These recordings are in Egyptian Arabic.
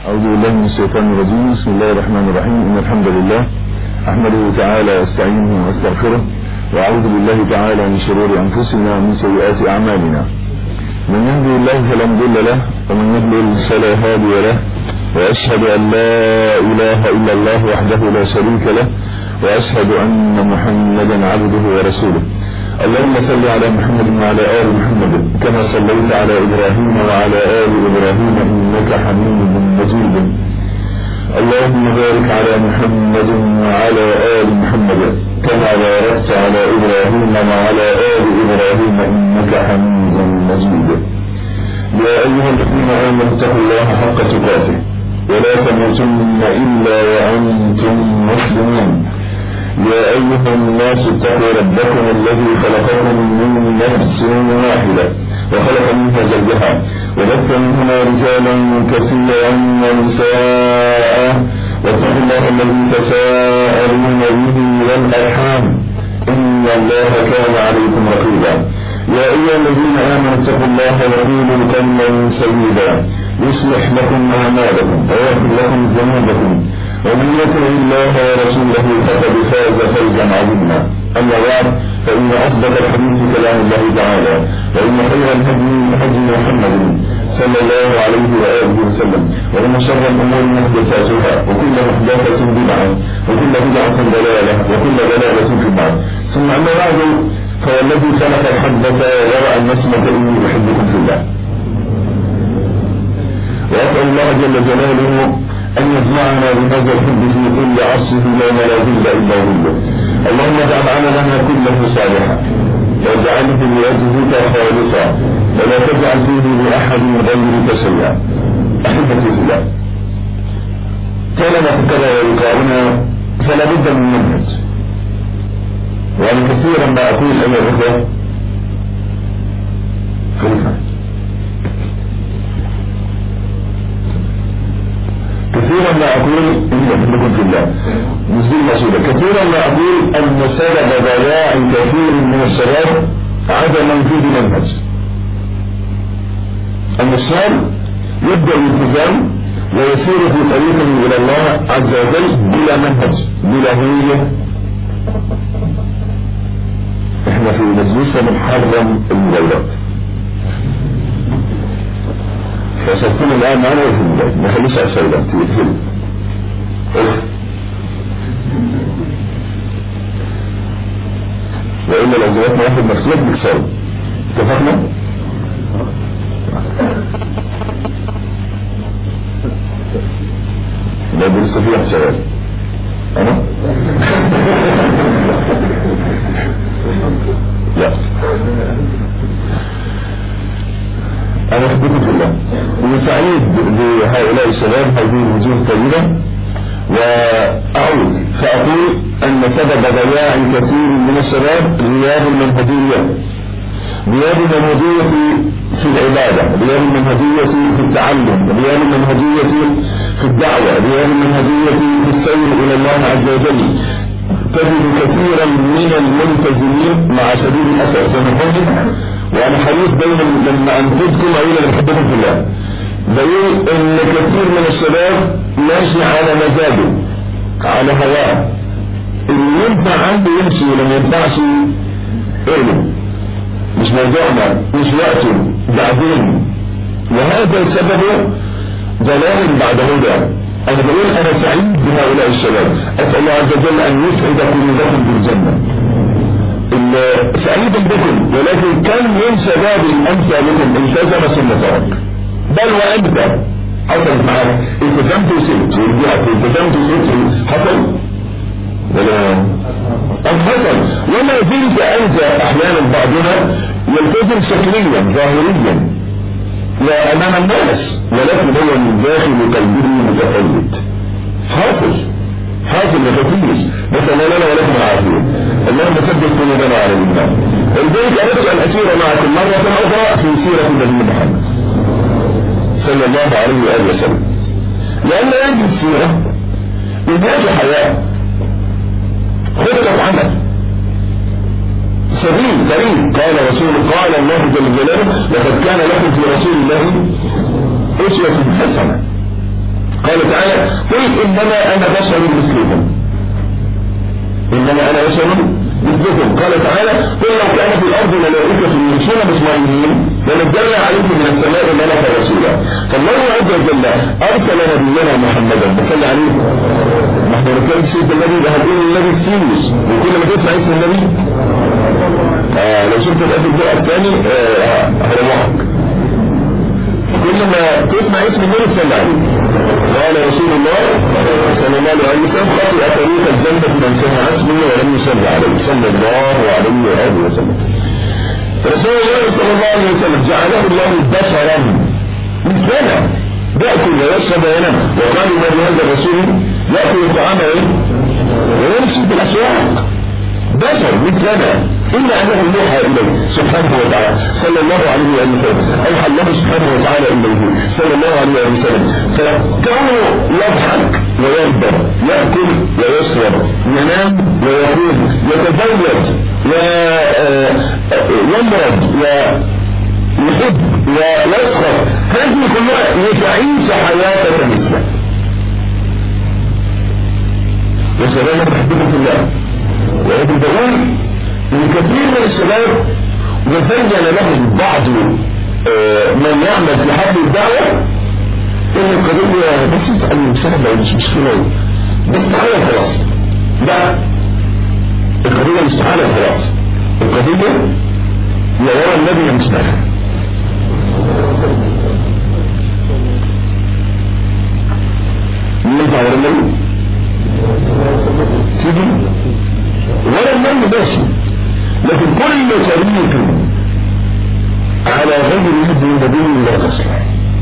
أعوذ بالله من الشيطان الرجيم بسم الله الرحمن الرحيم إن الحمد لله أحمده تعالى واستعينه واستغفره وأعوذ بالله تعالى من شرور أنفسنا ومن سيئات أعمالنا من يهدي الله فلا مضل له ومن يضلل فلا هادي له وأشهد أن لا إله إلا الله وحده لا شريك له وأشهد أن محمدا عبده ورسوله اللهم صل على محمد وعلى آل محمد كما صليت على إبراهيم وعلى آل إبراهيم إنك حميد مجيد اللهم بارك على محمد وعلى آل محمد كما باركت على إبراهيم وعلى آل إبراهيم إنك حميد مجيد يا أيها الذين آمنوا اتقوا الله حق تقاته ولا تموتن إلا وأنتم مسلمون يا أيها الناس اتقوا ربكم الذي خلقكم من نفس واحدة وخلق منها زوجها وبث منهما رجالا كثيرا ونساء واتقوا الله الذي تساءلون به والأرحام إن الله كان عليكم رقيبا يا أيها الذين آمنوا اتقوا الله وقولوا قولا سديدا يصلح لكم أعمالكم ويغفر لكم ذنوبكم ومن يطع الله ورسوله فقد فاز فوزا عظيما اما بعد فان اصدق الحديث كلام الله تعالى وان خير الهدي هدي محمد صلى الله عليه واله وسلم وان شر الامور محدثاتها وكل محدثه بدعه وكل بدعه ضلاله وكل ضلاله في النار ثم اما بعد فوالذي خلق الحبة ورأى النسمة إني أحبكم في الله وأسأل الله جل جلاله أن يجمعنا بهذا الحب في كل عصره لا ملاذ إلا ظله اللهم اجعل عملنا كله صالحا واجعله لوجهك خالصا ولا تجعل فيه لأحد غيرك شيئا أحبتي في الله طالما فكر ولقاؤنا فلا بد من منهج وأنا كثيرا ما أقول أيها الأخوة خليفة كثيرا ما اقول ان احبكم في الله مش دي المقصوده كثيرا ما اقول ان سبب ضياع كثير من الشباب عدم وجود منهج ان الشاب يبدا الالتزام ويسير في طريقه الى الله عز وجل بلا منهج بلا هويه احنا في مجلسنا بنحرم الموبايلات فصرتم الآن معنا وفي البداية ما خليش أسئلة تقفل وإلا لو زودنا واحد مخلوق بكسر اتفقنا؟ لا لسه في واحد شغال أنا؟ لا أنا أحبكم في الله وسعيد بهؤلاء الشباب هذه الوجوه الطيبة وأعود فأقول أن سبب ضياع كثير من الشباب غياب المنهجية غياب المنهجية في العبادة غياب المنهجية في التعلم غياب المنهجية في الدعوة غياب المنهجية في السير إلى الله عز وجل تجد كثيرا من الملتزمين مع شديد الأسف سنقول وانا حريص دايما لما انفذكم اقول انا بحبكم في الله بقول ان كثير من الشباب ماشي على مزاجه على هواه اللي ينفع عنده يمشي ولما ينفعش اقلب مش موضوعنا مش وقته بعدين وهذا سببه ضلال بعد هدى انا بقول انا سعيد بهؤلاء الشباب اسال الله عز وجل ان يسعد قلوبكم بالجنه سعيد بكم ولكن كم من شباب امثالكم التزم ثم ترك بل وانت حصلت معاك التزمت وسبت ورجعت التزمت وسبت حصل ولا أم حصل وما زلت أنت أحيانا بعضنا يلتزم شكليا ظاهريا لا أمام الناس ولكن هو من داخل قلبه متفلت حافظ حاصل وتفيز نسأل الله لنا ولكم العافية اللهم ثبت قلوبنا على الإيمان البيت أردت أن أسير معكم مرة أخرى في سيرة النبي محمد صلى الله عليه وآله وسلم لأن هذه السيرة منهاج حياة خطة عمل سبيل طريق قال رسول قال الله جل جلاله لقد كان لكم في رسول الله أسوة حسنة قال تعالى قل انما انا بشر مثلكم انما انا بشر مثلكم قال تعالى قل لو كان في الارض ملائكة يمشون مطمئنين لنزلنا عليكم من السماء ملكا رسولا فالله عز وجل ارسل نبينا محمدا صلى عليه ما احنا بنتكلم سيره النبي ده هنقول النبي السيريس وكل ما تسمع اسم النبي آه لو شفت الاب البقى الثاني آه هروحك كل ما تسمع اسم النبي صلى عليه قال رسول الله صلى الله عليه وسلم خطئ طريق الجنة من سمع اسمه ولم يصلي عليه صلى الله عليه وآله وسلم رسول الله صلى الله عليه وسلم جعله الله بشرا مثلنا يأكل ويشرب وينام وقالوا من هذا الرسول يأكل الطعام ويمشي في الأسواق بشر مثلنا إلا أنه يوحى إليه سبحانه وتعالى صلى الله عليه وسلم أوحى الله سبحانه وتعالى إليه صلى الله عليه وسلم فكونه يضحك ويرضى يأكل ويشرب ينام ويقوم يتزوج ويمرض ويحب ويسخر هذه كلها لتعيش حياتك مثله وسلام تحبكم في الله ولكن بقول ان كثير من الشباب وزين لهم بعض من يعمل في حبل الدعوة ان القضية بس اسأل سهلة مش مشكلة بس تعالى خلاص لا القضية مش تعالى خلاص القضية يا ورا النبي مش داخل ينفع ورا النبي تيجي ولا النبي ماشي لكن كل طريق على غير هدي النبي لا تصلح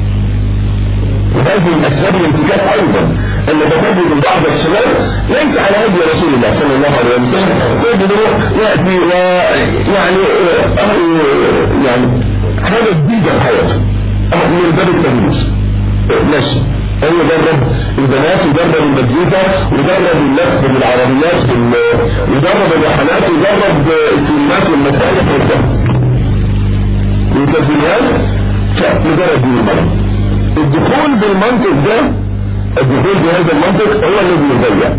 وهذه من اسباب الانتكاس ايضا ان تجد بعض الشباب ليس على هدي رسول الله صلى الله عليه وسلم تجد ياتي ويعني يعني حاجه جديده في حياته من باب التمييز ماشي هو جرب البنات وجرب المزيكا وجرب اللف بالعربيات وجرب الرحلات وجرب الفيلمات والمسائل والتسجيلات فمجرد دين المرض الدخول بالمنطق ده الدخول بهذا المنطق هو الذي يضيع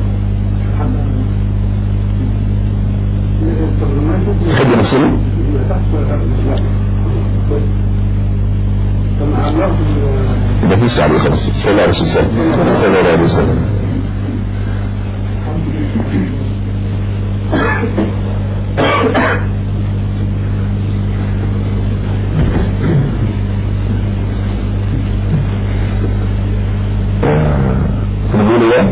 خد نفسنا ده في الساعة خمس صلى الله عليه وسلم صلى الله عليه وسلم نقول ايه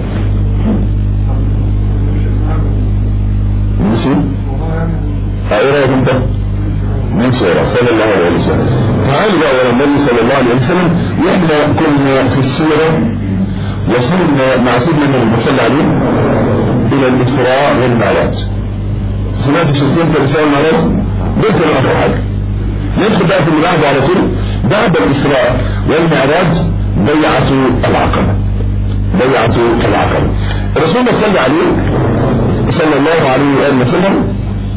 ماشي ايه رايك انت من سورة صلى الله عليه وسلم تعالوا بقى ورا النبي صلى الله عليه وسلم واحنا كنا في السيرة وصلنا مع سيدنا النبي صلى الله عليه الى الاسراء والمعراج سمعت الشيخين في الاسراء والمعراج قلت له اخر حاجة ندخل بقى في اللي بعده على طول بعد الاسراء والمعراج بيعة العقبة بيعة العقبة الرسول صلى الله عليه صلى الله عليه وآله وسلم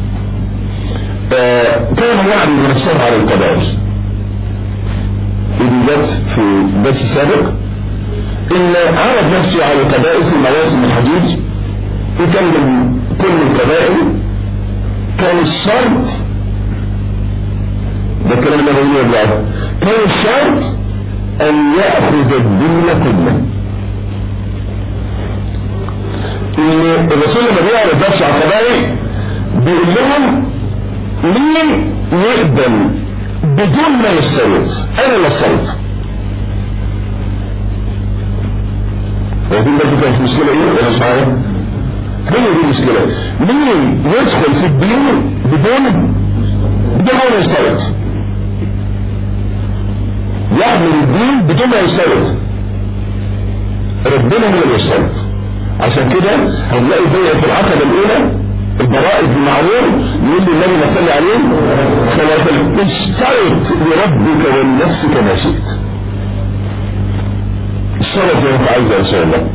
كان يعرض نفسه على القبائل إذ جت في درس سابق إن عرض نفسه على القبائل في مواسم الحجيج يكلم كل القبائل كان الشرط ده الكلام اللي بقوله بعد كان الشرط أن يأخذ الدين كله إن الرسول لما بيعرض نفسه على القبائل بيقول لهم مين يقبل بدون ما يستوعب انا اللي استوعب ودي برضه كانت مشكله ايه ولا مش عارف هي دي المشكله مين يدخل في الدين بدون بدون ما يستوعب يحمل الدين بدون ما يستوعب ربنا هو اللي يستوعب عشان كده هنلاقي بيعة العقبة الأولى البراء بن معروف يقول لي النبي ما صلي عليه فلا اشترط لربك ولنفسك ما شئت اشترط زي ما انت عايز ان شاء الله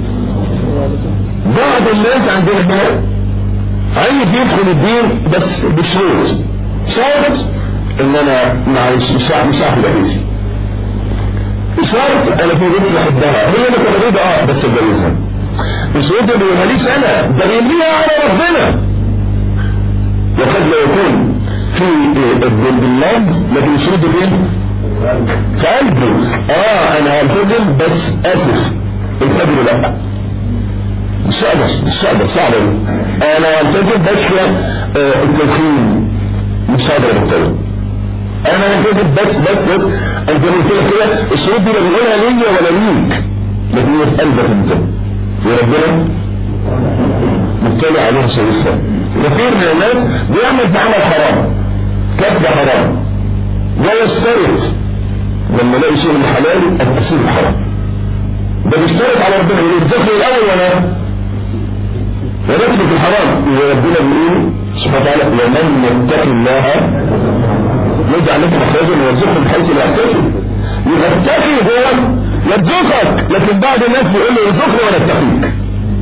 بعض الناس عندنا هنا عايز يدخل الدين بس بشروط شرط ان انا معلش مش مش هاخد اجازه شرط انا في بنت بحبها هي اللي كانت اه بس اتجوزها مش انت ماليش انا ده بيمليها على ربنا وقد لا يكون في بالله لكن شرط فين في قلبه اه انا هلتزم بس اسف الفجر لا مش قادر مش قادر صعبة دي انا هلتزم بس آه التدخين مش قادر ابطله انا هلتزم بس بس بس انت قلت لك كده الشروط دي لا بنقولها ليا ولا ليك لكن هي في قلبك انت وربنا مبتلي عليها شريفة كثير من الناس بيعمل بعمل حرام كسب حرام ويشترط لما الاقي شيء من حلال التصير الحرام ده بيشترط على ربنا يقول الذكر الاول ولا ونكتب في الحرام وربنا بيقول سبحانه وتعالى ومن يتق الله يجعل لك مخرجا ويرزقه من حيث لا يحتسب يبقى التقي هو يرزقك لكن بعض الناس بيقول له ارزقني وانا اتقيك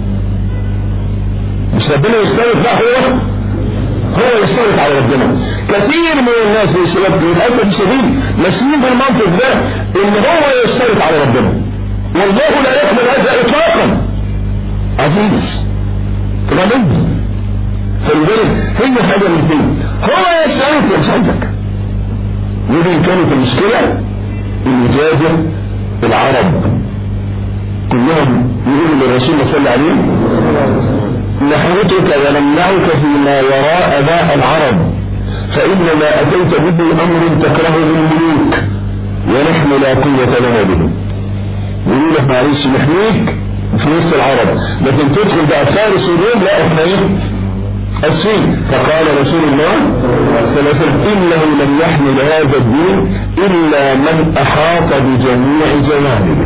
مش ربنا يشترط لا هو هو يشترط على ربنا كثير من الناس للاسف الشديد ماشيين بالمنطق ده ان هو يشترط على ربنا والله لا يقبل هذا اطلاقا عزيز غني فلذلك هي حاجه من الاثنين هو يشترط مش عندك ودي كانت المشكله اللي جاز العرب كلهم يقولوا للرسول صلى الله عليه نحوتك ونمنعك فيما وراء ذا العرب فإنما أتيت به أمر تكرهه الملوك ونحن لا قوة لنا به يقول لك معلش نحميك في وسط العرب لكن تدخل بقى فارس الروم لا احنا ايه الصين فقال رسول الله صلى الله عليه وسلم انه لم يحمل هذا الدين الا من احاط بجميع جوانبه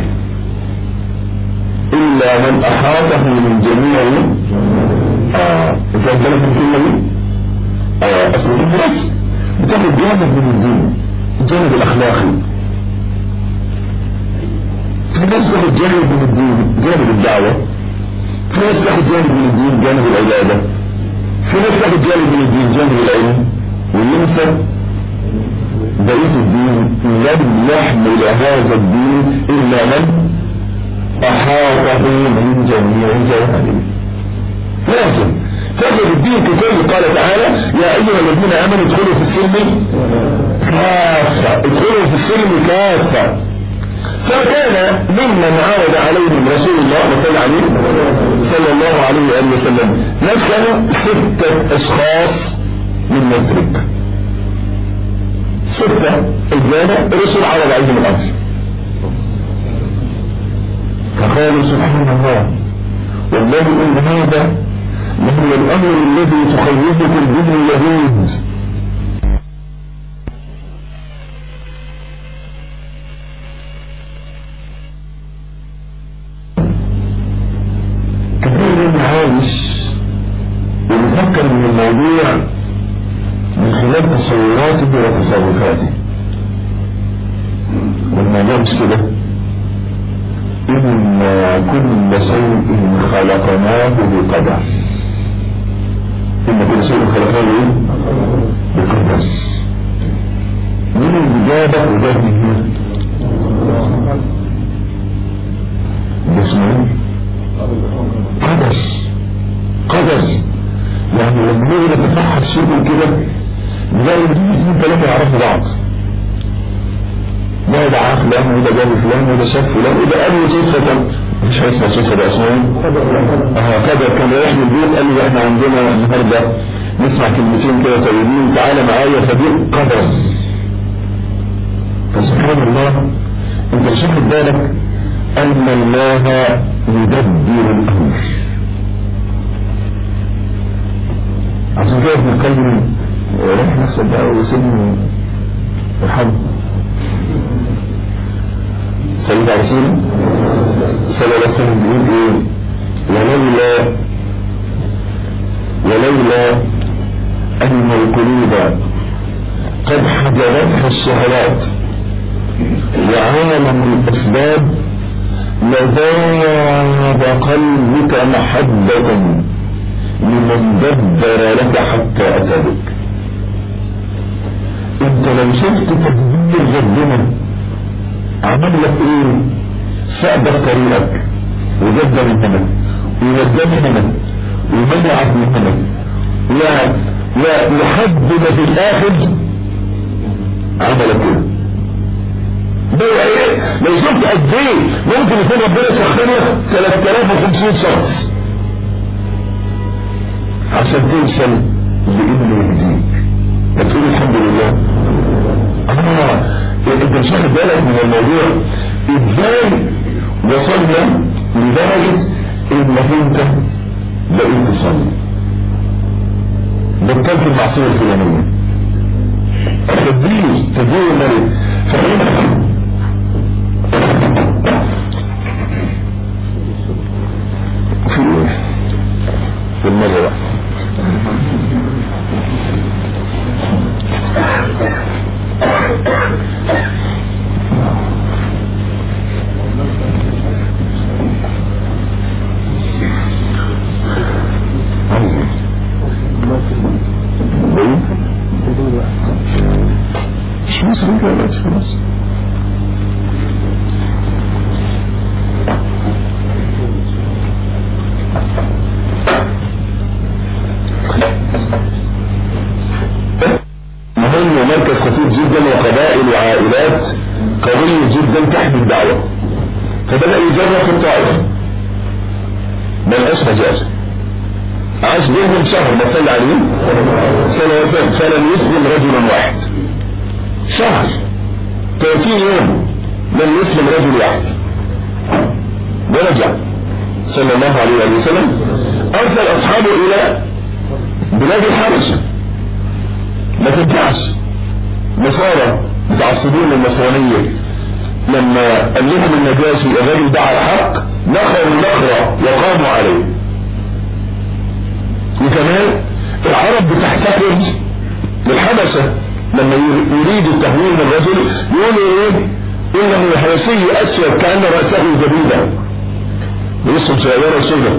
الا من احاطه من جميع اه انت بالك من الكلمه دي اه اصل الناس بتاخد جانب من الدين الجانب الاخلاقي في ناس تاخد جانب من الدين جانب الدعوه في ناس تاخد جانب من الدين جانب العباده في ناس تاخد جانب من الدين جانب العلم وينسى بقيه الدين لم يحمل هذا الدين الا من احاطه من جميع جوانبه لازم تجد الدين ككل قال تعالى يا ايها الذين امنوا ادخلوا في السلم كافة ادخلوا في السلم كافة فكان ممن عرض عليهم رسول الله صلى عليه صلى الله عليه وآله وسلم نسل ستة اشخاص من مدرك ستة الجامع الرسول عرض عليهم الامر فقالوا سبحان الله والله ان هذا وهو الامر الذي تخوفكم به اليهود كثير من عايش ويفكر من الموضوع من خلال تصوراته وتصرفاته والموضوع مش كده إن كل شيء خلقناه بقدر إن كل شيء خلقناه إيه؟ بقدر من الإجابة وجهه اسمه قدر قدر يعني لما نيجي نتفحص شيء كده نلاقي الاثنين ثلاثة يعرفوا بعض ده ده عارف فلان وده جاب فلان وده شاف فلان وده قال له صدفة مش هيسمع صدفة ده اسمه اه قدر كان رايح من البيت قال لي احنا عندنا النهارده نسمع كلمتين كده طيبين تعالى معايا فدي قدر فسبحان الله انت مش واخد بالك ان الله يدبر الامر عشان كده ابن القيم راح نفسه بقى وسيبني يرحمه سيد رسول صلى الله عليه وسلم بيقول ايه ولولا ولولا ان القلوب قد حجبتها الشهوات وعالم الاسباب لذاب قلبك محبة لمن دبر لك حتى اتى بك انت لو شفت تدبير ربنا عمل لك ايه سأبك طريقك وجد من هنا ووداني هنا ومنعك من هنا لا لا لحد ما في الاخر عمل كده ده ايه لو شفت قد ايه ممكن يكون ربنا سخنه 3500 شخص عشان توصل لابنه يهديك فتقول الحمد لله اه انت مش واخد بالك من الموضوع ازاي وصلنا لدرجة انك انت بقيت تصلي بطلت المعصية الفلانية تدبير تدبير الملك فإن في ايه في المرة بقى مش مصر دلوقتي خلاص مهم ومركز خطير جدا وقبائل وعائلات قوية جدا تحمي الدعوة فبدأ يجرب في الطائف بل مجاز عاش بينهم شهر ما صلى عليه سنوات فلم يسلم رجلا واحد شهر 30 يوم لم يسلم رجل واحد ورجع صلى الله عليه وسلم ارسل اصحابه الى بلاد الحبشه ما تنفعش نصارى متعصبين للنصرانية لما قال لهم النجاشي الرجل دعا الحق نخروا نخرة وقاموا عليه وكمان العرب بتحتفل للحبشة لما يريدوا تهويل الرجل يقولوا ايه انه حبشي اسود كأن رأسه زبيبة ويسهم صغيرة سودة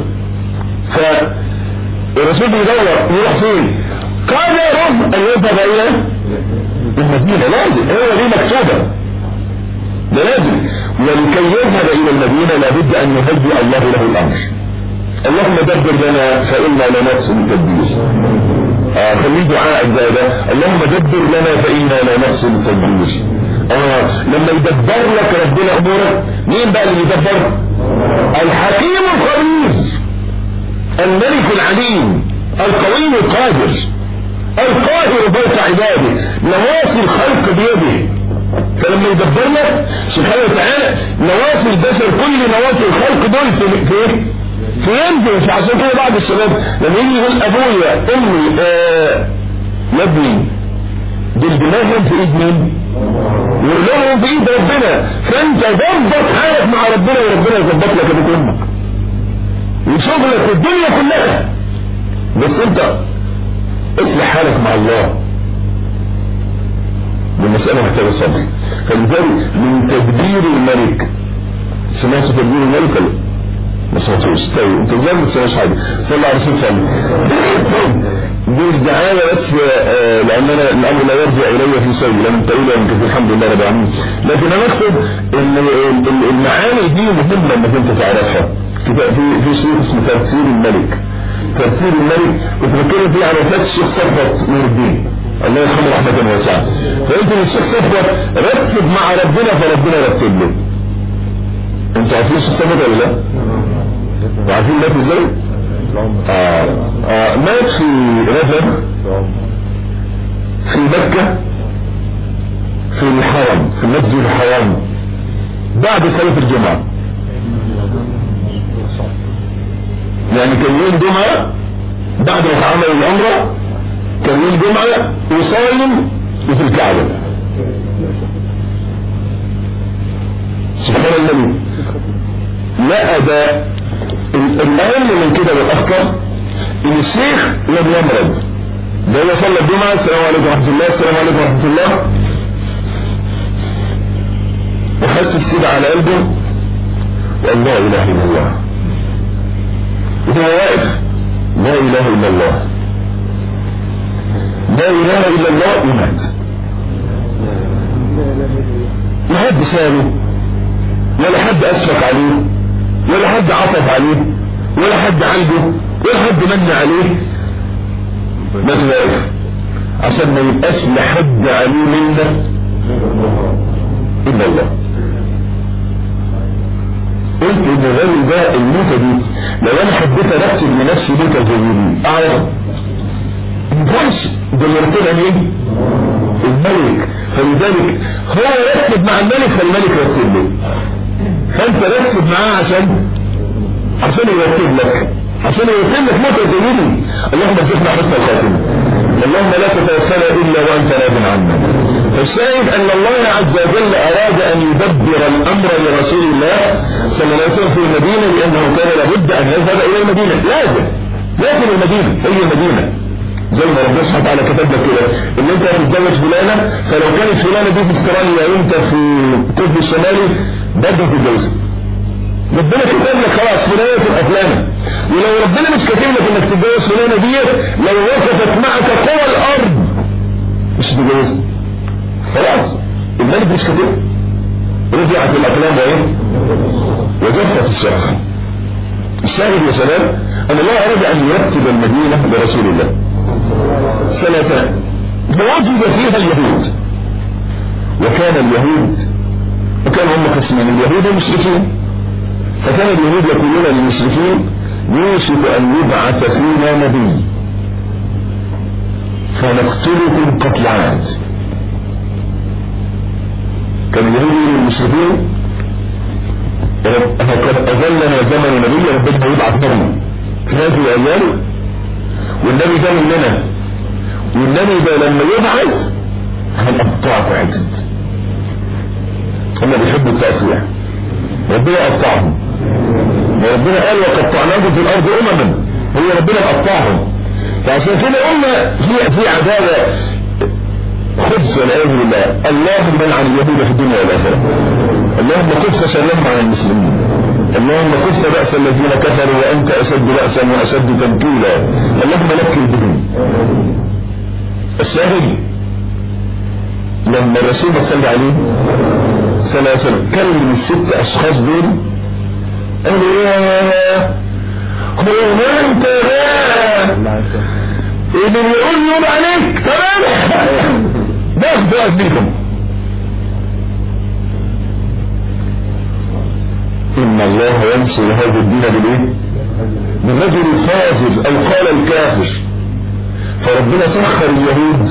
فالرسول بيدور يروح فين قدرهم ان يذهب الى المدينة لازم هو دي مكتوبة ده لازم ولكي يذهب الى المدينة لابد ان يهدئ الله له الامر اللهم دبر لنا فإنا لا نحسن التدبير آه خليه دعاء زي ده اللهم دبر لنا فإنا لا نحسن التدبير آه لما يدبر لك ربنا أمورك مين بقى اللي يدبر الحكيم الخبير الملك العليم القوي القادر القاهر فوق عباده نواصي الخلق بيده فلما يدبر لك سبحانه وتعالى نواصي البشر كل نواصي الخلق دول في في في يده فعشان كده بعض الشباب لما يجي يقول ابويا امي آه يا ابني دول دماغهم في ايد مين؟ يقول لهم في ايد ربنا فانت ظبط حالك مع ربنا وربنا يظبط لك ابوك امك وشغلك الدنيا كلها بس انت اصلح حالك مع الله المسألة محتاجة صبر فلذلك من تدبير الملك سمعت تدبير الملك ولا ما سمعتوش طيب انت ازاي ما تسمعش حاجة صلى على رسول صلى دي الدعاية بس آه لان انا الامر لا يرجع الي في سوي لم تقول انك الحمد لله رب العالمين لكن انا اقصد ان المعاني دي مهمة انك انت تعرفها كده في في شيء اسمه تفسير الملك تفسير الملك كنت بتكلم فيه على وفاة الشيخ صفوت نور الدين الله يرحمه رحمة واسعة فانت الشيخ صفوت رتب مع ربنا فربنا رتب له انتوا عارفين الشيخ صفوت ولا لا؟ وعارفين مات ازاي؟ آه. آه. مات في رجب في مكة في الحرم في مسجد الحرم بعد صلاة الجمعة يعني كان يوم جمعة بعد ما اتعمل العمرة كان يوم جمعة وصايم وفي الكعبة سبحان الله لا ده الأهم من كده والأخطر إن الشيخ لم يمرض ده هو صلى الجمعة السلام عليكم ورحمة الله السلام عليكم ورحمة الله وحس السيدة على قلبه وقال لا إله إلا الله وهو واقف لا اله الا الله لا اله الا الله ومات مات بسببه ولا حد اشفق عليه ولا حد عطف عليه ولا حد عنده ولا حد من عليه ما تلاقيه عشان ما يبقاش لحد عليه منا الا الله قلت ان الراجل ده الموتة دي لو انا حبيت ارتب لنفسي موتة زي دي اعرف بص ده مرتبها مين الملك فلذلك هو يرتب مع الملك فالملك يرتب له فانت رتب معاه عشان عشان يرتب لك عشان يرتب لك موتة زي دي اللهم ارزقنا حسن الخاتمة اللهم لا تتوفنا الا وانت راض عنا فالشاهد ان الله عز وجل اراد ان يدبر الامر لرسول الله صلى الله عليه وسلم في المدينة لانه كان لابد ان يذهب الى المدينة لازم لازم المدينة هي المدينة زي ما ربنا سبحانه وتعالى كتب لك كده ان انت هتتزوج فلانه فلو كانت فلانه دي في استراليا وانت في القطب الشمالي بدك تتجوزها ربنا كتب لك خلاص فلانه تبقى فلانه ولو ربنا مش كاتب لك انك تتجوز فلانه دي لو وقفت معك قوى الارض مش تتجوزها خلاص الملك مش كاتب رجعت الاقلام وايه وجفت الشرخ الشاهد يا شباب ان الله اراد ان يرتب المدينه لرسول الله سنة ووجد فيها اليهود وكان اليهود وكان هم قسمين اليهود والمشركين فكان اليهود يقولون للمشركين يوشك ان يبعث فينا نبي فنقتلكم قتل عاد كان اليهود يقولون للمشركين قد اذلنا زمن نبي ربنا يبعث نبي في هذه الايام والنبي ده مننا والنبي ده لما يبعث هنقطعه عدد هم بيحبوا التقطيع ربنا قطعهم وربنا قال وقطعناهم في الارض امما هو ربنا قطعهم فعشان كده قلنا في في عداوه خبز والعياذ بالله اللهم من عن اليهود في الدنيا والاخره اللهم كف شرهم عن المسلمين اللهم كف بأس الذين كفروا وأنت أشد بأسا وأشد تنكيلا اللهم نكل بهم الشاهد لما الرسول صلى عليه صلى الله عليه وسلم كلم الست أشخاص دول قال يا هو ما انت ابن يقول يوم عليك تمام باخد وقت بيكم ان الله ينصر هذا الدين بالايه بالرجل الفاجر او قال الكافر فربنا سخر اليهود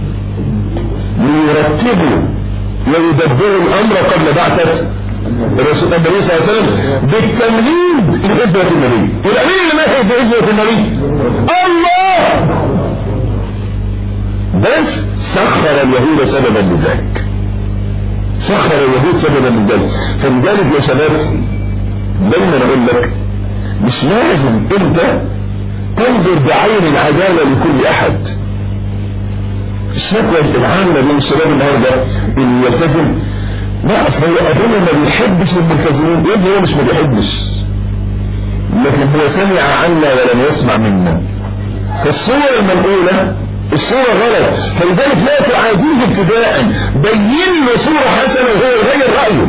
ليرتبوا ويدبروا الامر قبل بعثة الرسول النبي صلى الله عليه وسلم بالتمهيد لهجرة النبي يبقى مين اللي مهد هجرة النبي الله بس سخر اليهود سببا لذلك سخر اليهود سببا لذلك فلذلك يا شباب دايما اقول لك مش لازم انت تنظر بعين العدالة لكل احد الشكوى العامة بين الشباب النهارده اللي يلتزم لا اصل هو ابونا ما بيحبش الملتزمين ايه هو مش ما بيحبش لكن هو سمع عنا ولم يسمع منا فالصورة المنقولة الصورة غلط فلذلك لا تعاديه ابتداء بين له صورة حسنة وهو يغير رأيه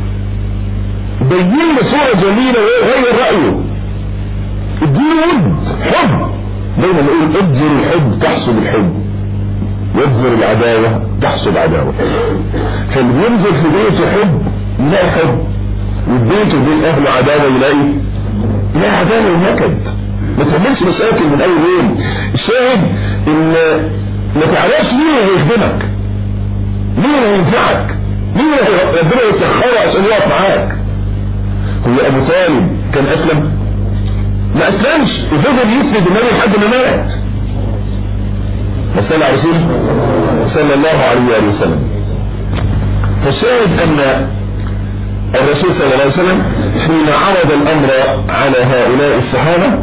بين له صورة جميلة وهو يغير رأيه اديله ود حب دايما نقول ابذر الحب تحصل الحب يبذر العداوة تحصل عداوة فاللي بينزل في بيته حب يلاقي حب والبيت وبين اهله عداوة يلاقي يلاقي عداوة ونكد ما تعملش مشاكل من اول يوم الشاهد ان ما تعرفش مين اللي هيخدمك مين اللي هينفعك مين اللي ربنا يسخره عشان يقف معاك هو ابو طالب كان اسلم ما اسلمش وفضل يسند النبي لحد ما مات وصلى على رسول صلى الله عليه وآله وسلم فالشاهد ان الرسول صلى الله عليه وسلم حين عرض الامر على هؤلاء الصحابة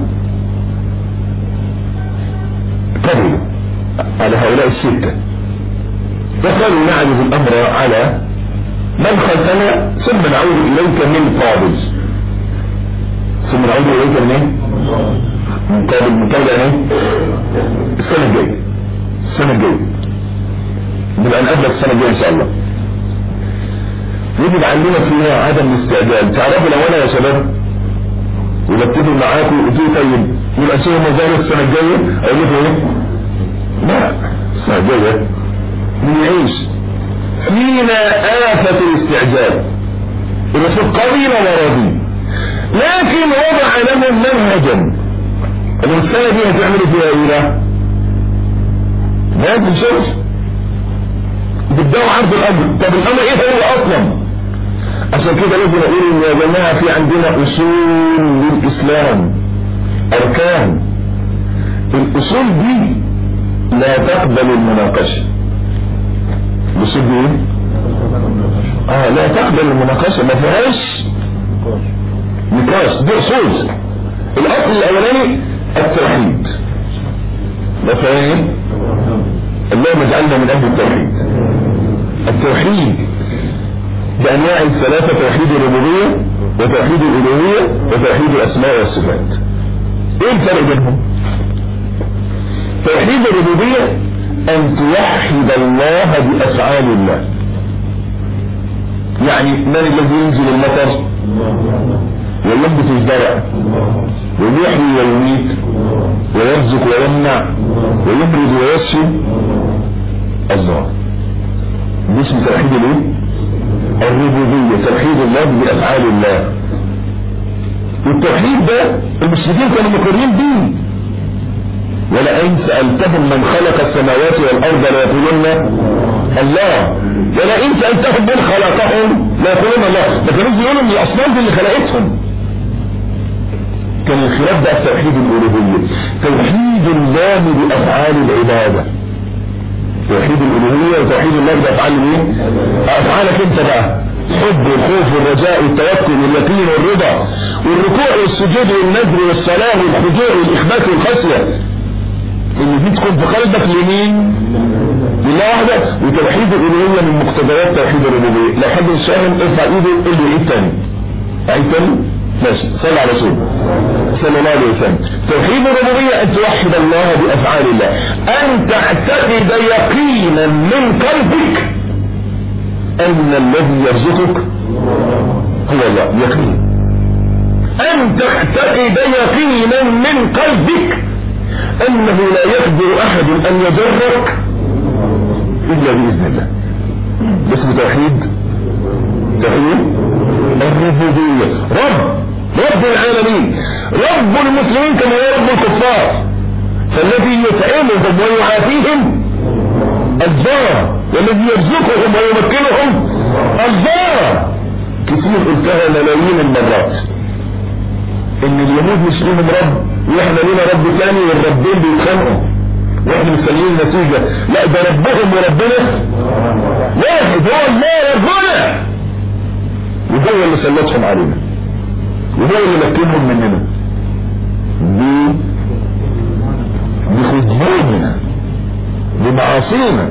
قبلوا على هؤلاء الستة فقالوا نعرض الامر على من خلفنا ثم نعود اليك من قابل ثم نعود اليك من من قابل من قابل يعني السنة الجاية السنة الجاية نبقى نقابلك السنة الجاية ان شاء الله يجب علمك فيها عدم الاستعجال تعرفوا لو انا يا شباب وبتفق معاكم قلت طيب يبقى سوى مزارع السنه الجايه اقول لكم ايه؟ لا السنه الجايه من يعيش فينا آفة الاستعجال الرسول قبيل ورضي لكن وضع لهم منهجا السنة دي هتعملوا فيها ايه لا ما تنشرش تبدأوا عرض الأمر طب الأمر ايه هو أصلا عشان كده لازم اقول ان يا جماعة في عندنا اصول للاسلام اركان الاصول دي لا تقبل المناقشة الاصول دي ايه؟ اه لا تقبل المناقشة ما فيهاش نقاش دي اصول الاصل الاولاني التوحيد ما فاهم اللهم اجعلنا من اهل التوحيد التوحيد بانواع الثلاثه توحيد الربوبيه وتوحيد الالوهيه وتوحيد الاسماء والصفات ايه الفرق بينهم توحيد الربوبيه ان توحد الله بافعال الله يعني من الذي ينزل المطر وينبت الزرع ويحيي ويميت ويرزق ويمنع ويبرد ويشفي الله ده اسمه توحيد الايه؟ الربوبية توحيد الله بأفعال الله والتوحيد ده المسلمين كانوا مقرين به ولئن سألتهم من خلق السماوات والأرض ليقولن الله ولئن سألتهم من خلقهم ليقولن الله ده كانوا بيقولوا ان الأصنام دي اللي خلقتهم كان الخلاف بقى في توحيد الألوهية توحيد الله بأفعال العبادة توحيد الألوهية وتوحيد الله بأفعال الايه؟ أفعالك انت بقى الحب والخوف والرجاء والتوكل واليقين والرضا والركوع والسجود والنذر والصلاة والخضوع والإخبات والخشية ان دي تكون في قلبك لمين لله وحده وتوحيد الألوهية من مقتضيات توحيد الربوبية لو حد مش فاهم ارفع ايده قول لي ايه تاني عيد تاني ماشي صلى على رسول صلى الله عليه وسلم توحيد الربوبية ان توحد الله بافعال الله ان تعتقد يقينا من قلبك ان الذي يرزقك هو الله يقين ان تعتقد يقينا من قلبك انه لا يقدر احد ان يضرك الا باذن الله اسمه توحيد توحيد الربوبية رب رب العالمين رب المسلمين كما هو رب الكفار فالذي يطعمهم ويعافيهم الله والذي يرزقهم ويمكنهم الله كتير قلتها ملايين المرات ان اليهود مش لهم رب واحنا لنا رب ثاني والربين بيتخانقوا واحنا مستنيين النتيجة لا ده ربهم وربنا واحد هو الله ربنا وهو اللي سلطهم علينا وهو اللي مكنهم مننا ب بخذلاننا بمعاصينا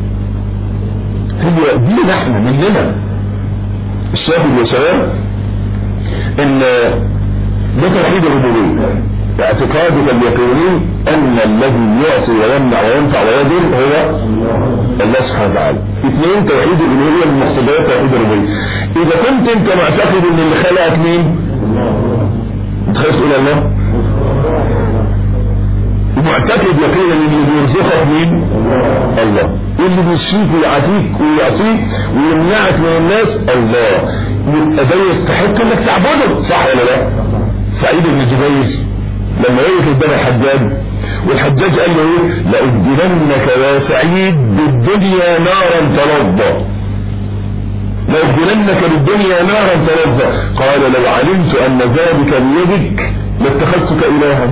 هي دي احنا مننا الشاهد يا شباب ان ده توحيد الربوبيه اعتقادك اليقيني ان الذي يعصي ويمنع وينفع ويضر هو الله سبحانه وتعالى اثنين توحيد الالوهيه من مقتضيات توحيد الربوبيه اذا كنت انت معتقد ان اللي خلقك مين انت خايف تقول الله معتقد يقينا ان اللي بيرزقك مين الله اللي بيشفيك ويعافيك ويعطيك ويمنعك من الناس الله يبقى ده يستحق انك تعبده صح ولا لا سعيد بن جبير لما وقف قدام الحجاج والحجاج قال له ايه لأبدلنك يا سعيد بالدنيا نارا تلظى لأبدلنك بالدنيا نارا تلظى قال لو علمت أن ذلك بيدك لاتخذتك إلها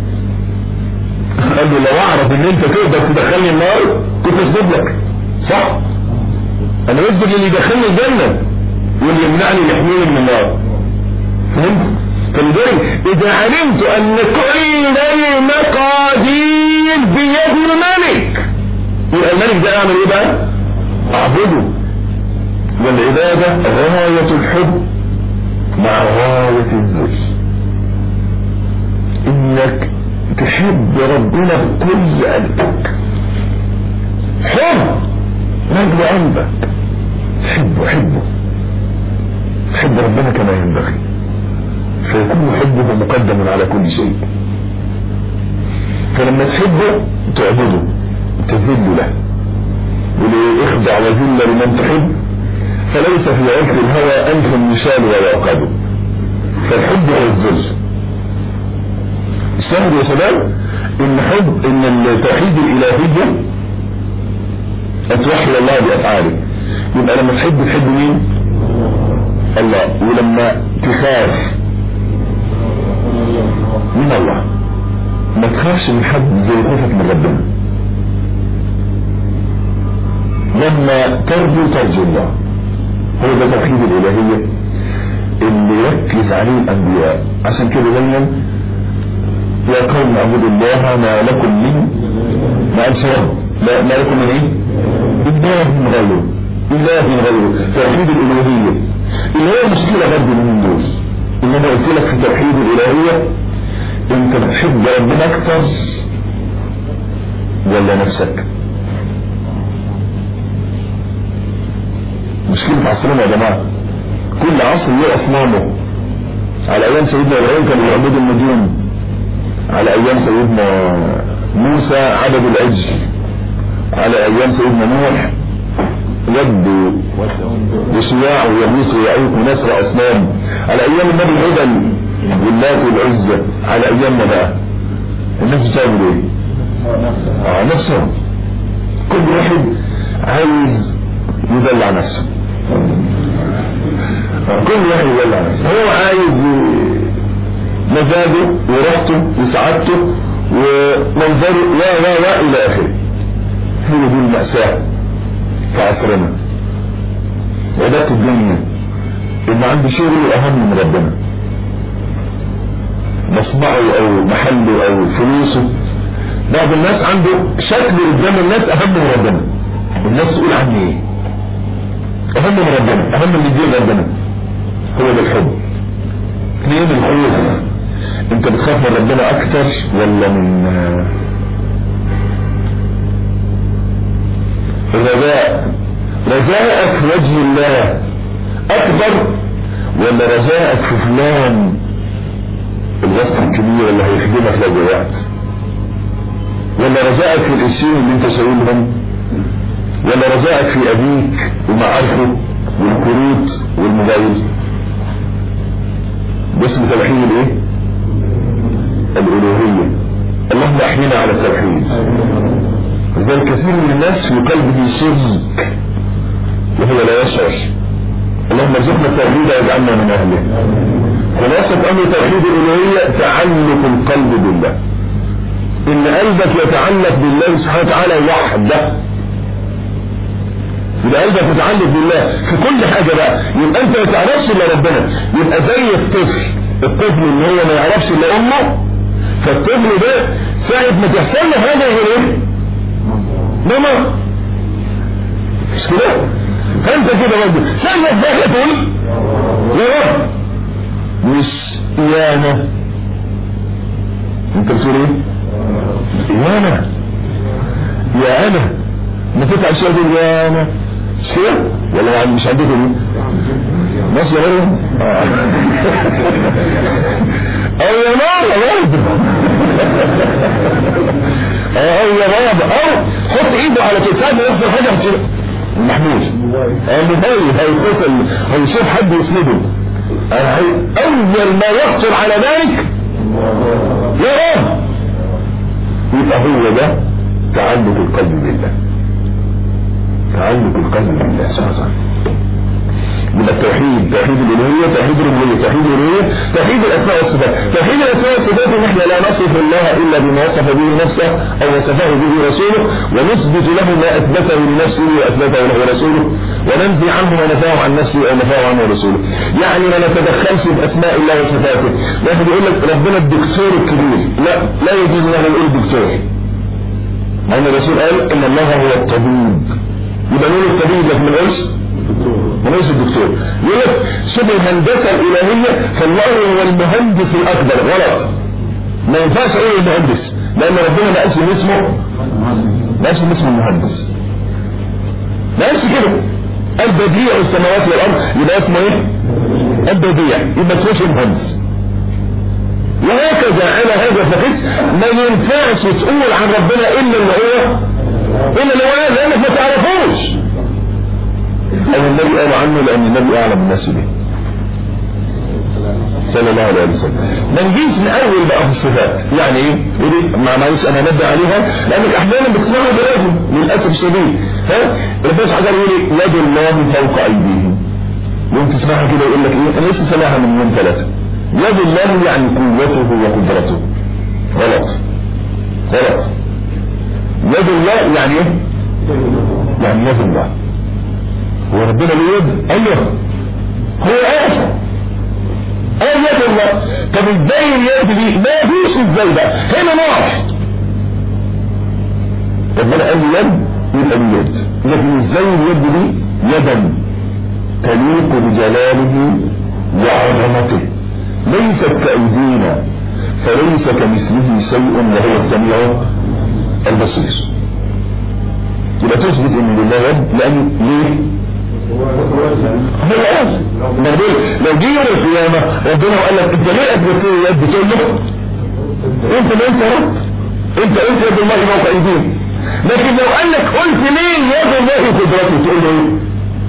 قال له لو أعرف أن أنت تقدر تدخلني النار كنت أسجد لك صح أنا أسجد للي يدخلني الجنة واللي يمنعني يحميني من النار فهمت؟ فلذلك إذا علمت أن كل المقادير بيد الملك يبقى الملك ده أعمل إيه بقى؟ أعبده والعبادة غاية الحب مع غاية الذل إنك تحب ربنا بكل قلبك حب نجم قلبك حبه حبه تحب ربنا كما ينبغي فيكون حبه مقدم على كل شيء فلما تحبه تعبده تذل له ولإخضع وذل لمن تحب فليس في عرف الهوى أنف يشال ويعقد فالحب هو الذل الشاهد يا شباب ان حب ان التوحيد الالهي ان توحد الله بافعاله يبقى لما تحب تحب مين الله ولما تخاف من الله ما تخافش من حد زي خوفك من ربنا لما ترجو ترجو الله هو ده توحيد الالهيه اللي يركز عليه الانبياء عشان كده دايما يا قوم اعبدوا الله ما لكم من ما قالش رب ما ما لكم من ايه؟ اله غيره اله غيره توحيد الالوهيه اللي هي مشكله برضه من دول ان انا قلت لك في توحيد الالوهيه انت بتحب ربنا اكتر ولا نفسك؟ مشكلة عصرنا يا جماعة كل عصر له أصنامه على أيام سيدنا إبراهيم كانوا يعبدوا النجوم على أيام سيدنا موسى عبدوا العجل على أيام سيدنا نوح ود وسواع ويغوث ويعيق ونسر أصنام على أيام النبي هدى واللات والعزة على أيامنا بقى الناس بتعمل إيه؟ آه نفسهم كل واحد عايز يدلع نفسه كل واحد يدلع نفسه هو عايز مزاجه وراحته وسعادته ومنظره و و و الى اخره هي دي المأساة في عصرنا عبادة الدنيا ان عندي شغل اهم من ربنا مصنعه او محله او فلوسه بعض الناس عنده شكل قدام الناس اهم من ربنا الناس تقول عني ايه اهم من ربنا اهم من دين ربنا هو ده الحب اثنين الخوف انت بتخاف من ربنا اكتر ولا من الرجاء رجاءك في وجه الله اكبر ولا رجاءك في فلان الوسط الكبير اللي هيخدمك لو وقت ولا رجاءك في القرشين اللي انت شايلهم ولا رجاءك في ابيك ومعارفه والكروت والموبايل باسم توحيد الايه الالوهيه اللهم احيينا على التوحيد لذلك كثير من الناس في قلبه شرك وهو لا يشعر اللهم ارزقنا التوحيد واجعلنا من اهله خلاصة امر توحيد الالوهيه تعلق القلب بالله ان قلبك يتعلق بالله سبحانه وتعالى وحده يبقى قلبك متعلق بالله في كل حاجة بقى يبقى انت ما تعرفش الا ربنا يبقى زي الطفل الطفل اللي هو ما يعرفش الا امه فالطفل ده ساعة ما تحصل له حاجة يقول ايه؟ ماما مش كده؟ فانت كده برضه ساعة ما تدخل تقول يا رب مش يا انا انت بتقول ايه؟ يا انا يا انا ما تتعب شويه تقول يا انا مش كده ولا مش عندكم دي ماشي يا مريم او يا ماما برضه او يا بابا او حط ايده على كتاب ويحصل حاجه محمود الموبايل هيتصل هيشوف حد يسنده اول ما يخطر على بالك يا رب يبقى هو ده تعلق القلب بالله تعلق القلب بالله سبحانه وتعالى من التوحيد توحيد الالوهيه توحيد الربوبيه توحيد الالوهيه توحيد الاسماء والصفات توحيد الاسماء والصفات ان احنا لا نصف الله الا بما وصف به نفسه او وصفه به رسوله ونثبت له ما اثبته لنفسه واثبته له رسوله وننفي عنه ما نفاه عن نفسه او نفاه عنه رسوله يعني ما نتدخلش باسماء الله وصفاته لكن يقول لك ربنا الدكتور الكبير لا لا يجوز له يقول دكتور لان الرسول قال ان الله هو الطبيب يبقى نقول الطبيب لكن ما نقولش ما نقولش الدكتور يقول لك شوف الهندسه الالهيه فالله هو المهندس الاكبر غلط ما ينفعش اقول المهندس لان ربنا ما قالش اسمه ما قالش اسمه المهندس ما قالش كده قال بديع السماوات والارض يبقى اسمه ايه؟ البديع يبقى تخش الهمس وهكذا على هذا فقس ما ينفعش تقول عن ربنا الا اللي هو الا اللي هو لانك ما تعرفوش او النبي قال عنه لان النبي اعلم الناس به صلى الله عليه وسلم ما نجيش من اول بقى في الصفات يعني ايه يقول ما معلش انا نبدا عليها لانك احيانا بتسمعها برجل للاسف الشديد ها ربنا سبحانه يقول لي يد الله فوق ايديهم يوم تسمعها كده يقول لك ايه انا لسه سامعها من يوم ثلاثه يد الله يعني قوته وقدرته غلط غلط يد الله يعني ايه يعني يد الله هو ربنا له يد ايوه هو ايه ايه يد الله طب ازاي اليد دي ما فيش ازاي بقى هنا نقف ربنا قال لي يد يبقى لي يد لكن ازاي اليد دي يدا تليق بجلاله وعظمته ليست كأيدينا فليس كمثله شيء وهو السميع البصير يبقى تثبت ان لله يد لان ليه هو قال لو جه يوم القيامة ربنا وقال لك انت ليه اثبت لي يد تقول له انت ما انت رب انت قلت يد الله فوق ايديهم لكن لو قال لك قلت ليه يد الله قدرته تقول له ايه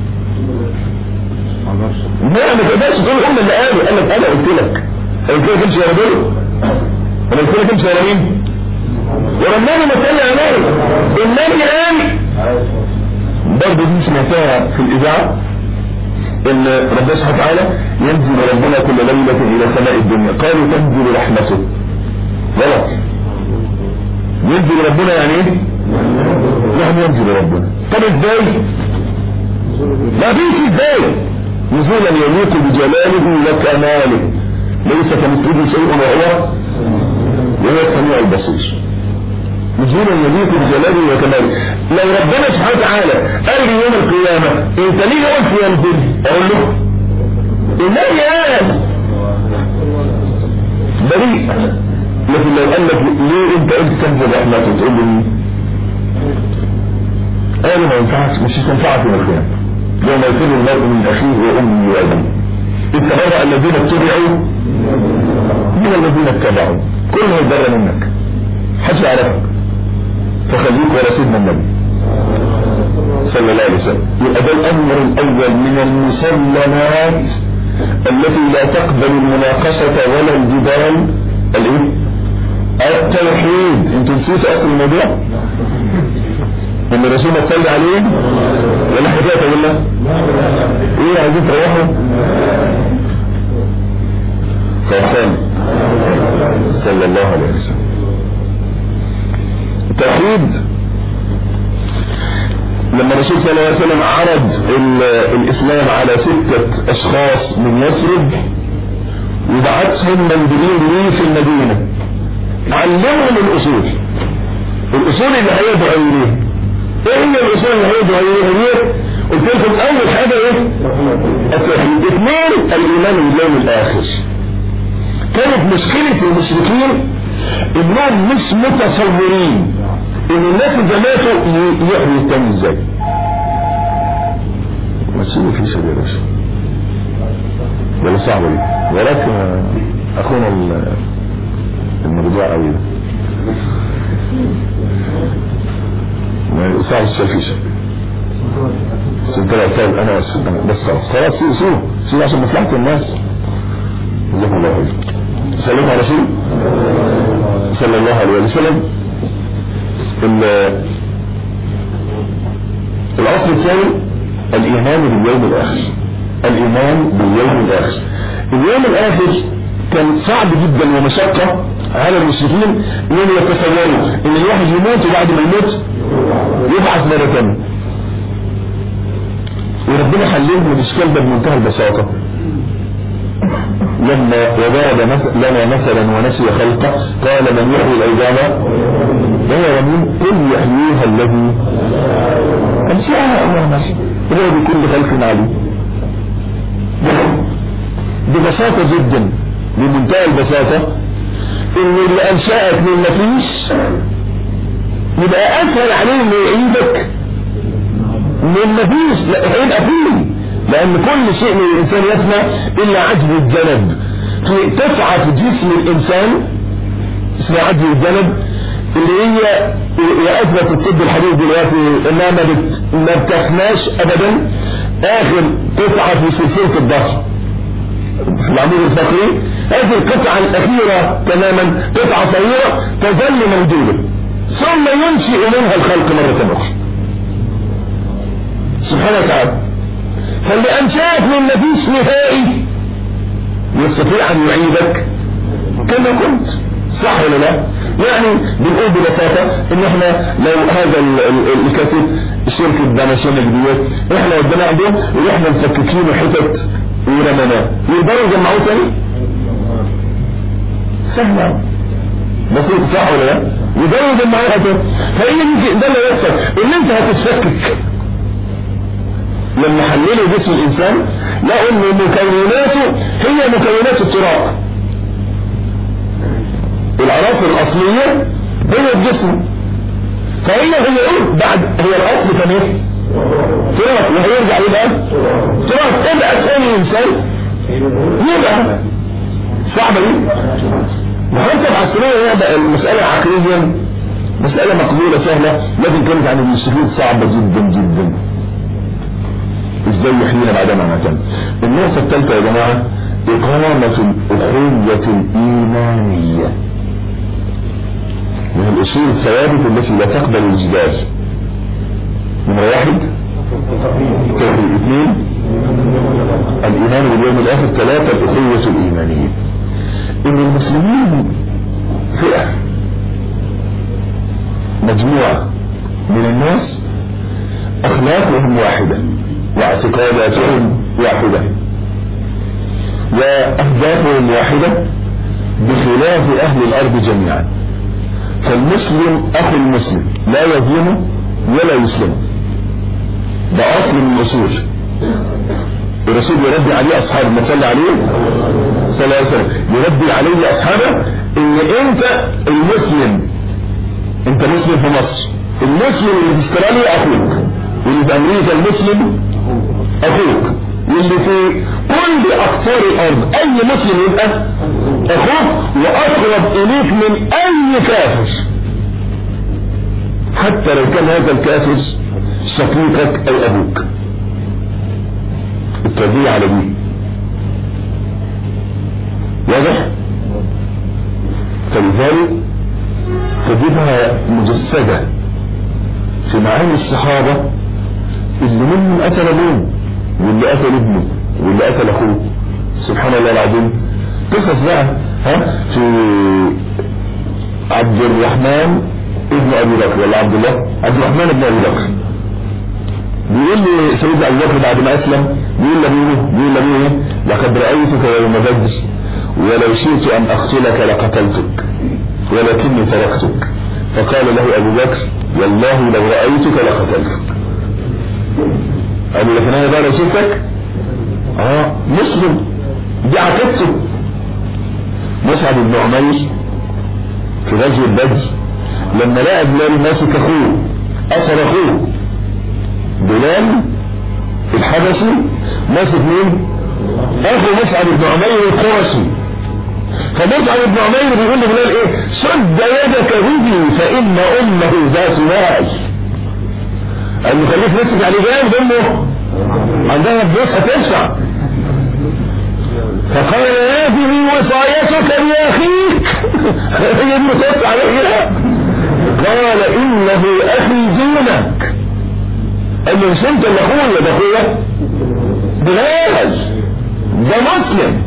لا ما تقدرش تقول هم اللي قالوا قال لك انا قلت لك قلت لك امشي يا رجل انا قلت لك امشي يا مين ورماني ما تقول عليه النبي قال برضه دي سمعتها في الاذاعه ان ربنا سبحانه وتعالى ينزل ربنا كل ليله الى سماء الدنيا قالوا تنزل رحمته غلط ينزل ربنا يعني ايه؟ يعني ينزل ربنا طب ازاي؟ ما فيش ازاي نزولا يليق بجلاله وكماله ليس كمثله شيء وهو وهو السميع البصير نزولا يليق بجلاله وكماله لو ربنا سبحانه وتعالى قال لي يوم القيامة انت ليه قلت ينزل اقول له النبي قال بريء لكن لو قال لك ليه انت قلت تنزل رحمته تقول له مين قالوا ما ينفعش مش هتنفعك يوم القيامة يوم يفر المرء من اخيه وامه وابيه اتبرأ الذين اتبعوا من الذين اتبعوا كل ما يتبرى منك حد يعرفك فخليك ورا سيدنا النبي صلى الله عليه وسلم يبقى ده الامر الاول من المسلمات التي لا تقبل المناقشة ولا الجدال الايه التوحيد انتوا نسيتوا اصل الموضوع ان الرسول صلى عليه ولا حكايه ولا ايه عايزين تروحوا فرحان صلى الله عليه وسلم التوحيد لما الرسول صلى الله عليه وسلم عرض الاسلام على ستة اشخاص من يثرب وبعتهم مندوبين ليه في المدينة علمهم الاصول الاصول اللي هيدعوا اليه ايه هي الاصول اللي هيدعوا اليه قلت لكم اول حاجة ايه التوحيد اثنين الايمان باليوم الاخر كانت مشكلة المشركين انهم مش متصورين ان الناس اللي ماتوا يحيوا التاني ازاي ما تسيبوا في سبيل يا باشا ولا صعبة دي ولكن اخونا الموضوع قوي ده ما صعب السفيشة سنترى طيب انا بس خلاص خلاص سيبوا سيبوا سيبوا عشان مصلحة الناس جزاكم الله خير سلموا على رسول صلى الله عليه وسلم الاصل الثاني الايمان باليوم الاخر الايمان باليوم الاخر اليوم الاخر كان صعب جدا ومشقة على المشركين انهم يتصوروا ان الواحد يموت وبعد ما يموت يبعث مرة ثانية وربنا حللهم الاشكال ده بمنتهى البساطة لما وضرب لنا مثلا ونسي خلقه قال من يحيي العظام وهو رميم قل يحييها الذي انشاها اول مرة وهو بكل خلق عليم ببساطة جدا بمنتهى البساطة ان اللي انشأك من مفيش يبقى اسهل عليه انه يعيدك من مفيش لا هيبقى فيه لان كل شيء من الانسان يفنى الا عجز الذنب في تسعة في جسم الانسان اسمها عجز الذنب اللي هي واثبت الطب الحديث دلوقتي انها ما, بت... ما بتفناش ابدا اخر قطعة في سلسلة الظهر في العمود الفقري هذه القطعة الاخيرة تماما قطعة صغيرة تظل موجودة ثم ينشئ منها الخلق مرة اخرى سبحانه وتعالى فاللي انشأك من مفيش نهائي يستطيع ان يعيدك كما كنت صح ولا لا يعني بنقول ببساطة ان احنا لو هذا الكاتب شركة بناشونك ديت احنا ودنا عندهم واحنا مفككينه حتت ورمناه يقدروا يجمعوه تاني سهلة بسيط صح ولا لا يقدروا يجمعوها تاني فايه ده اللي يحصل ان انت هتتفكك لما حللوا جسم الانسان لقوا ان مكوناته هي مكونات التراب العناصر الاصلية هي الجسم فهي هي ايه بعد هي الاصل كان ايه تراب وهيرجع يبقى تراب ابقى ثاني انسان يبقى صعبة دي وحتى العصرية هي بقى المسألة عقليا مسألة مقبولة سهلة لكن كانت عن المستفيد صعبة جدا جدا ازاي يحيينا بعد ما ماتنا النقطة الثالثة يا جماعة إقامة الأخوة الإيمانية من الأصول الثوابت التي لا تقبل الجدال نمرة واحد توحيد اثنين الإيمان باليوم الآخر ثلاثة الأخوة الإيمانية إن المسلمين فئة مجموعة من الناس أخلاقهم واحدة واعتقاداتهم واحدة وأهدافهم واحدة بخلاف أهل الأرض جميعا فالمسلم أخو المسلم لا يظلمه ولا يسلمه ده أصل من الأصول الرسول يربي عليه أصحابه ما صلى عليه صلى الله عليه وسلم يربي عليه أصحابه إن أنت المسلم أنت مسلم في مصر المسلم اللي في استراليا أخوك واللي في أمريكا المسلم أخوك واللي في كل أقطار الأرض أي مسلم يبقى أخوك وأقرب إليك من أي كافر حتى لو كان هذا الكافر شقيقك أو أبوك التربية على دي واضح فلذلك تجدها مجسدة في معاني الصحابة اللي منهم قتل ابوه واللي قتل ابنه واللي قتل اخوه سبحان الله العظيم قصص بقى ها في عبد الرحمن ابن ابي بكر ولا عبد الله عبد الرحمن ابن ابي بكر بيقول لي سيدنا ابو بكر بعد ما اسلم بيقول لابوه بيقول لابوه لقد رايتك يوم بدر ولو شئت ان اقتلك لقتلتك ولكني تركتك فقال له ابو بكر والله لو رايتك لقتلتك قال له لكن انا بقى لو شفتك اه مسلم دي عقيدته مصعب بن عمير في غزوة بدر لما لقى بلال ماسك اخوه اثر اخوه بلال الحبشي ماسك مين اخو مصعب بن عمير القرشي فمصعب بن عمير بيقول لبلال ايه شد يدك به فان امه ذات مال قال له خليك نسك على جانب امه عندها فلوس هتنفع فقال هذه وصايتك لاخيك هي المسك عليها قال انه اخي دونك قال له مش انت اللي اخويا ده اخويا بلاش ده مسلم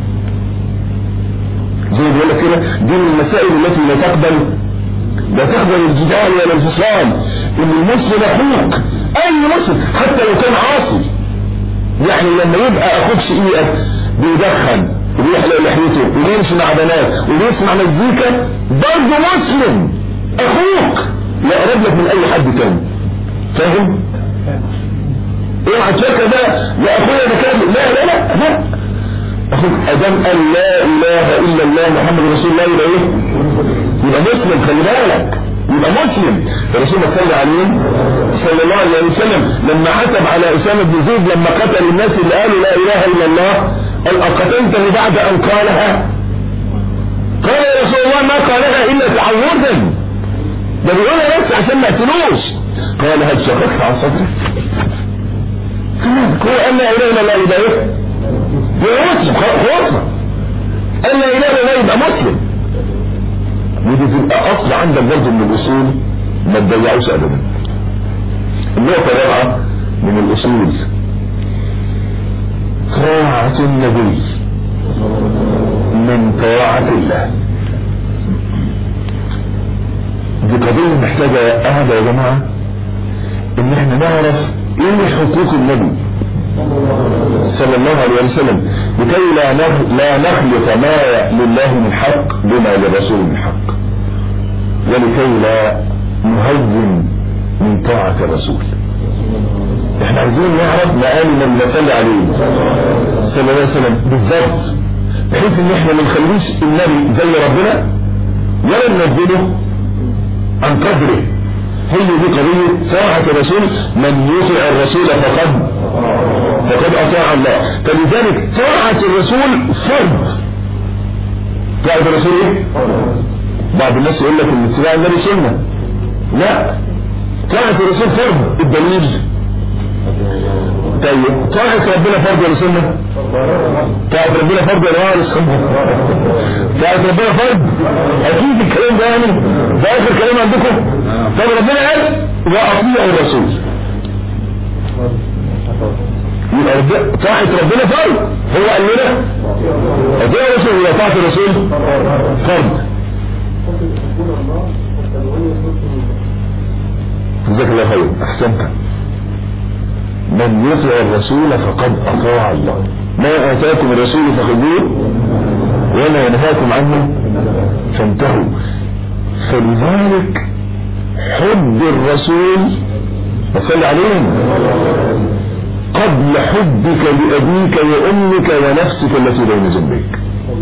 زي ما بيقول لك كده دي من المسائل التي لا تقبل لا تقبل الجدال ولا الفصام ان المسلم اخوك اي مسلم حتى لو كان عاصي يعني لما يبقى اخوك شقيقك بيدخن وبيحلق لحيته وبيمشي مع بنات وبيسمع مزيكا برضه مسلم اخوك يقرب لك من اي حد تاني فاهم؟ اوعى تفكر بقى يا اخويا ده كده لا لا لا لا اخوك ادم قال لا اله الا الله محمد رسول الله يبقى ايه؟ يبقى مسلم خلي بالك يبقى مسلم الرسول صلى عليه صلى الله عليه وسلم لما عتب على اسامه بن زيد لما قتل الناس اللي قالوا لا اله الا الله قال اقتلته بعد ان قالها قال يا رسول الله ما قالها الا تعودا ده بيقولها بس عشان ما يقتلوش قال هل شققت عن صدرك هو قال لا اله الا الله يبقى ايه يبقى مسلم خلاص قال لا اله الا الله يبقى مسلم ودي تبقى اصل عندك برضه من الاصول ما تضيعوش ابدا النقطة الرابعة من الاصول طاعة النبي من طاعة الله دي قضية محتاجة قاعدة يا جماعة ان احنا نعرف ايه حقوق النبي صلى الله عليه وسلم لكي لا لا نخلط ما لله من حق بما للرسول من حق ولكي لا نهزم من طاعة الرسول احنا عايزين نعرف مقام النبي صلى عليه صلى الله عليه وسلم بالظبط بحيث ان احنا ما نخليش النبي زي ربنا ولا ننزله عن قدره هي دي قضية طاعة الرسول من يطع الرسول فقد فقد اطاع الله فلذلك طاعة الرسول فرض طاعة الرسول ايه بعض الناس يقول لك ان اتباع النبي سنة لا طاعة الرسول فرض الدليل طيب طاعة ربنا فرض ولا سنة طاعة ربنا فرض ولا سنة طاعة ربنا فرض اكيد الكلام ده يعني ده اخر كلام عندكم طب ربنا قال واطيعوا الرسول يبقى طاعة ربنا فرض هو قال لنا اطيعوا الرسول ولا طاعة الرسول فرض جزاك الله خير احسنت من يطع الرسول فقد اطاع الله ما اتاكم الرسول فخذوه وما ينهاكم عنه فانتهوا فلذلك حب الرسول وصل عليهم قبل حبك لأبيك وأمك ونفسك التي بين جنبيك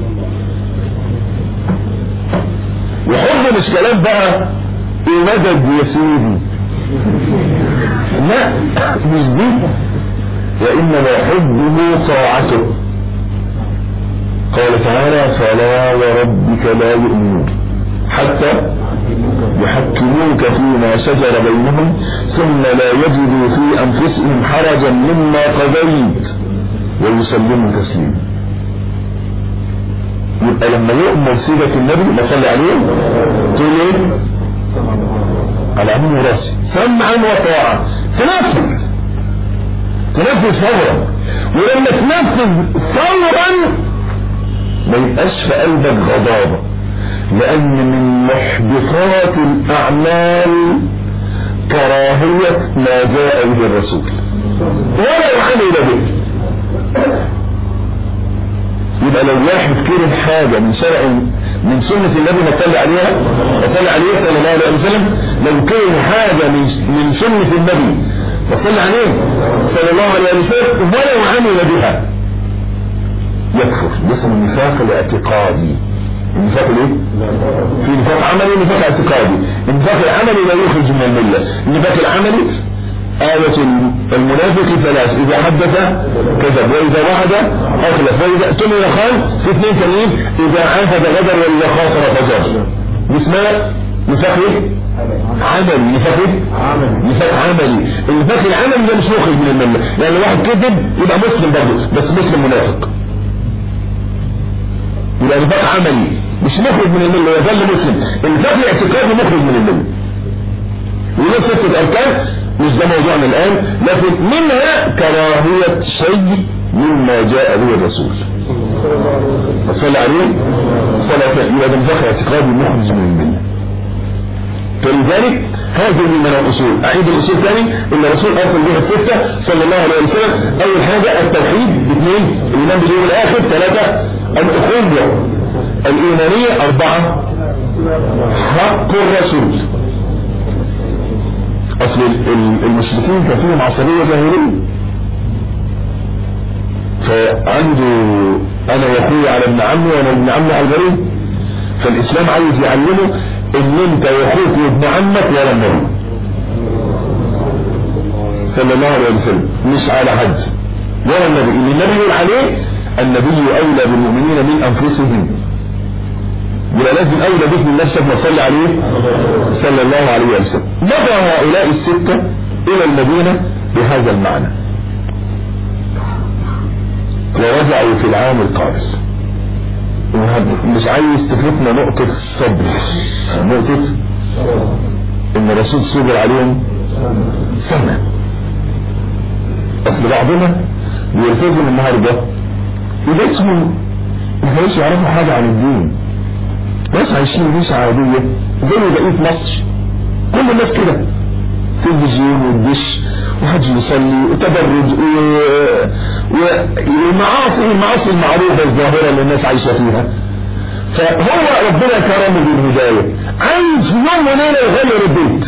وحب مش كلام بقى ايه مدد يا سيدي لا مش دي وإنما حبه طاعته قال تعالى فلا وربك لا يؤمنون حتى يحكموك فيما شجر بينهم ثم لا يجدوا في أنفسهم حرجا مما قضيت ويسلموا تسليما يبقى لما يؤمر سيدة النبي ما صلي عليه تقول ايه على عمين وراسي سمعا وطاعة تنفذ تنفذ فورا ولما تنفذ فورا ما يبقاش في قلبك غضابة لأن من محبطات الأعمال كراهية ما جاء به الرسول ولا عمل به يبقى لو واحد كره حاجة من شرع من سنة النبي ما صلى عليها وصلى عليه صلى الله عليه وسلم لو كره حاجة من من سنة النبي وصلى عليه صلى الله عليه وسلم ولو عمل بها يكفر باسم النفاق الاعتقادي النفاق الايه؟ في نفاق عملي ونفاق اعتقادي النفاق العملي لا يخرج من الملة النفاق العملي آية المنافق ثلاث إذا حدث كذب وإذا وعد أخلف وإذا اؤتمن خان في اثنين تانيين إذا عاهد غدر وإذا خاصر فجر اسمها نفاق ايه؟ عملي نفاق ايه؟ نفاق عملي النفاق العملي ده مش مخرج من الملة يعني واحد كذب يبقى مسلم برضه بس مسلم منافق يبقى نفاق عملي مش مخرج من الملة يظل مسلم النفاق الاعتقادي مخرج من الملة وله ستة أركان مش ده موضوعنا الآن لكن منها كراهية شيء مما جاء به الرسول صلى عليه صلاة يبقى ده نفاق اعتقادي مخرج من الملة فلذلك هذه من الأصول أعيد الأصول ثاني إن الرسول أرسل بها الستة صلى الله عليه وسلم أول حاجة التوحيد اثنين الإيمان باليوم الآخر ثلاثة الأخوة الإيمانية أربعة حق الرسول أصل المشركين كان فيهم عصبية جاهلية فعنده أنا وأخوي على ابن عمي وأنا ابن عمي على الغريب فالإسلام عايز يعلمه ان انت واخوك وابن عمك ولا النبي صلى الله عليه وسلم مش على حد ولا النبي اللي النبي يقول عليه النبي اولى بالمؤمنين من انفسهم يبقى لازم اولى بك من نفسك ما تصلي عليه صلى الله عليه وسلم مضى هؤلاء الستة الى المدينة بهذا المعنى ورجعوا في العام القابل مش عايز تفوتنا نقطة الصبر نقطة ان الرسول صبر عليهم سنة اصل بعضنا بيلتزم النهاردة يبقى اسمه ما كانوش يعرفوا حاجة عن الدين ناس عايشين عيشة عادية زي بقية مصر كل الناس كده تلفزيون والدش وحج يصلي وتبرج ومعاصي المعاصي المعروفة الظاهرة اللي الناس عايشة فيها فهو ربنا كرمه بالهداية عايز في يوم وليلة يغير البيت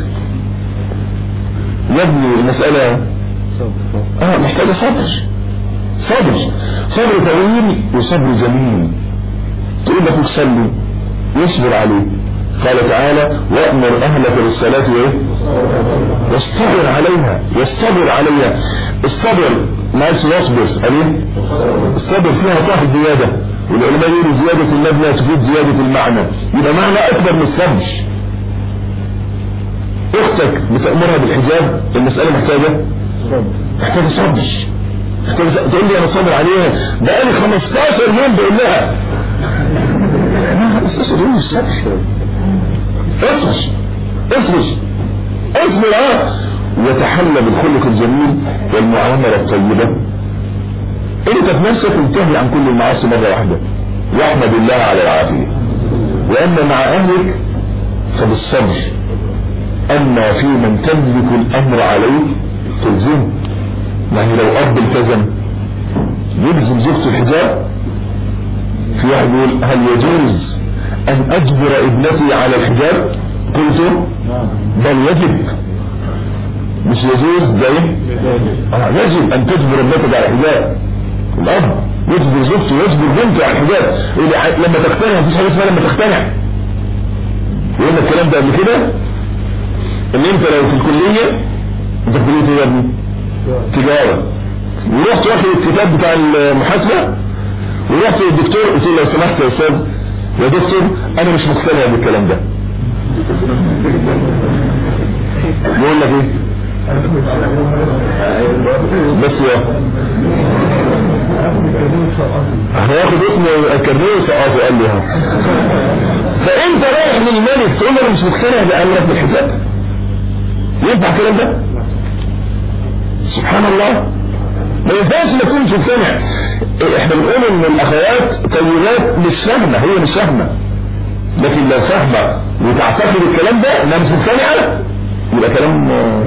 يا ابني المسألة اه محتاجة صبر صبر صبر طويل وصبر جميل تقول لك تصلي يصبر عليه قال تعالى وأمر أهلك بالصلاة وإيه واصطبر عليها يصطبر عليها الصبر ما يصبر عليه الصبر فيها طه زيادة والعلماء يقولوا زيادة المبنى تفيد زيادة المعنى يبقى معنى أكبر من الصبر أختك بتأمرها بالحجاب المسألة محتاجة محتاجة صبر محتاجة تقول لي أنا صبر عليها بقالي 15 يوم بقول لها 15 يوم مش صبر اصبر اصبر اصبر اه وتحلى بالخلق الجميل والمعاملة الطيبة انت في نفسك انتهي عن كل المعاصي مرة واحدة واحمد الله على العافية واما مع اهلك فبالصبر اما في من تملك الامر عليه تلزمه ما هي لو اب التزم يلزم زوجته الحجاب في واحد يقول هل يجوز ان اجبر ابنتي على الحجاب قلت بل يجب مش يجوز ده ايه اه يجب ان تجبر ابنتك على الحجاب الاب يجبر زوجته ويجبر بنته على الحجاب لما تقتنع مفيش حاجه اسمها لما تقتنع وقلنا الكلام ده قبل كده ان انت لو في الكليه انت في كليه ايه يا ابني؟ تجاره ورحت واخد الكتاب بتاع المحاسبه ورحت للدكتور قلت له لو سمحت يا استاذ يا دكتور انا مش مقتنع بالكلام ده يقول لك ايه بس يا هياخد اسم الكرنيه وسقطه قال لي ها فانت رايح للملك تقول له انا مش مقتنع بامرك بالحجاب ينفع الكلام ده سبحان الله ما ينفعش ما تكونش مقتنع احنا بنقول ان الاخوات طيبات مش فاهمه هي مش فاهمه لكن لو فاهمه وتعتقد الكلام ده انها مش مقتنعه يبقى كلام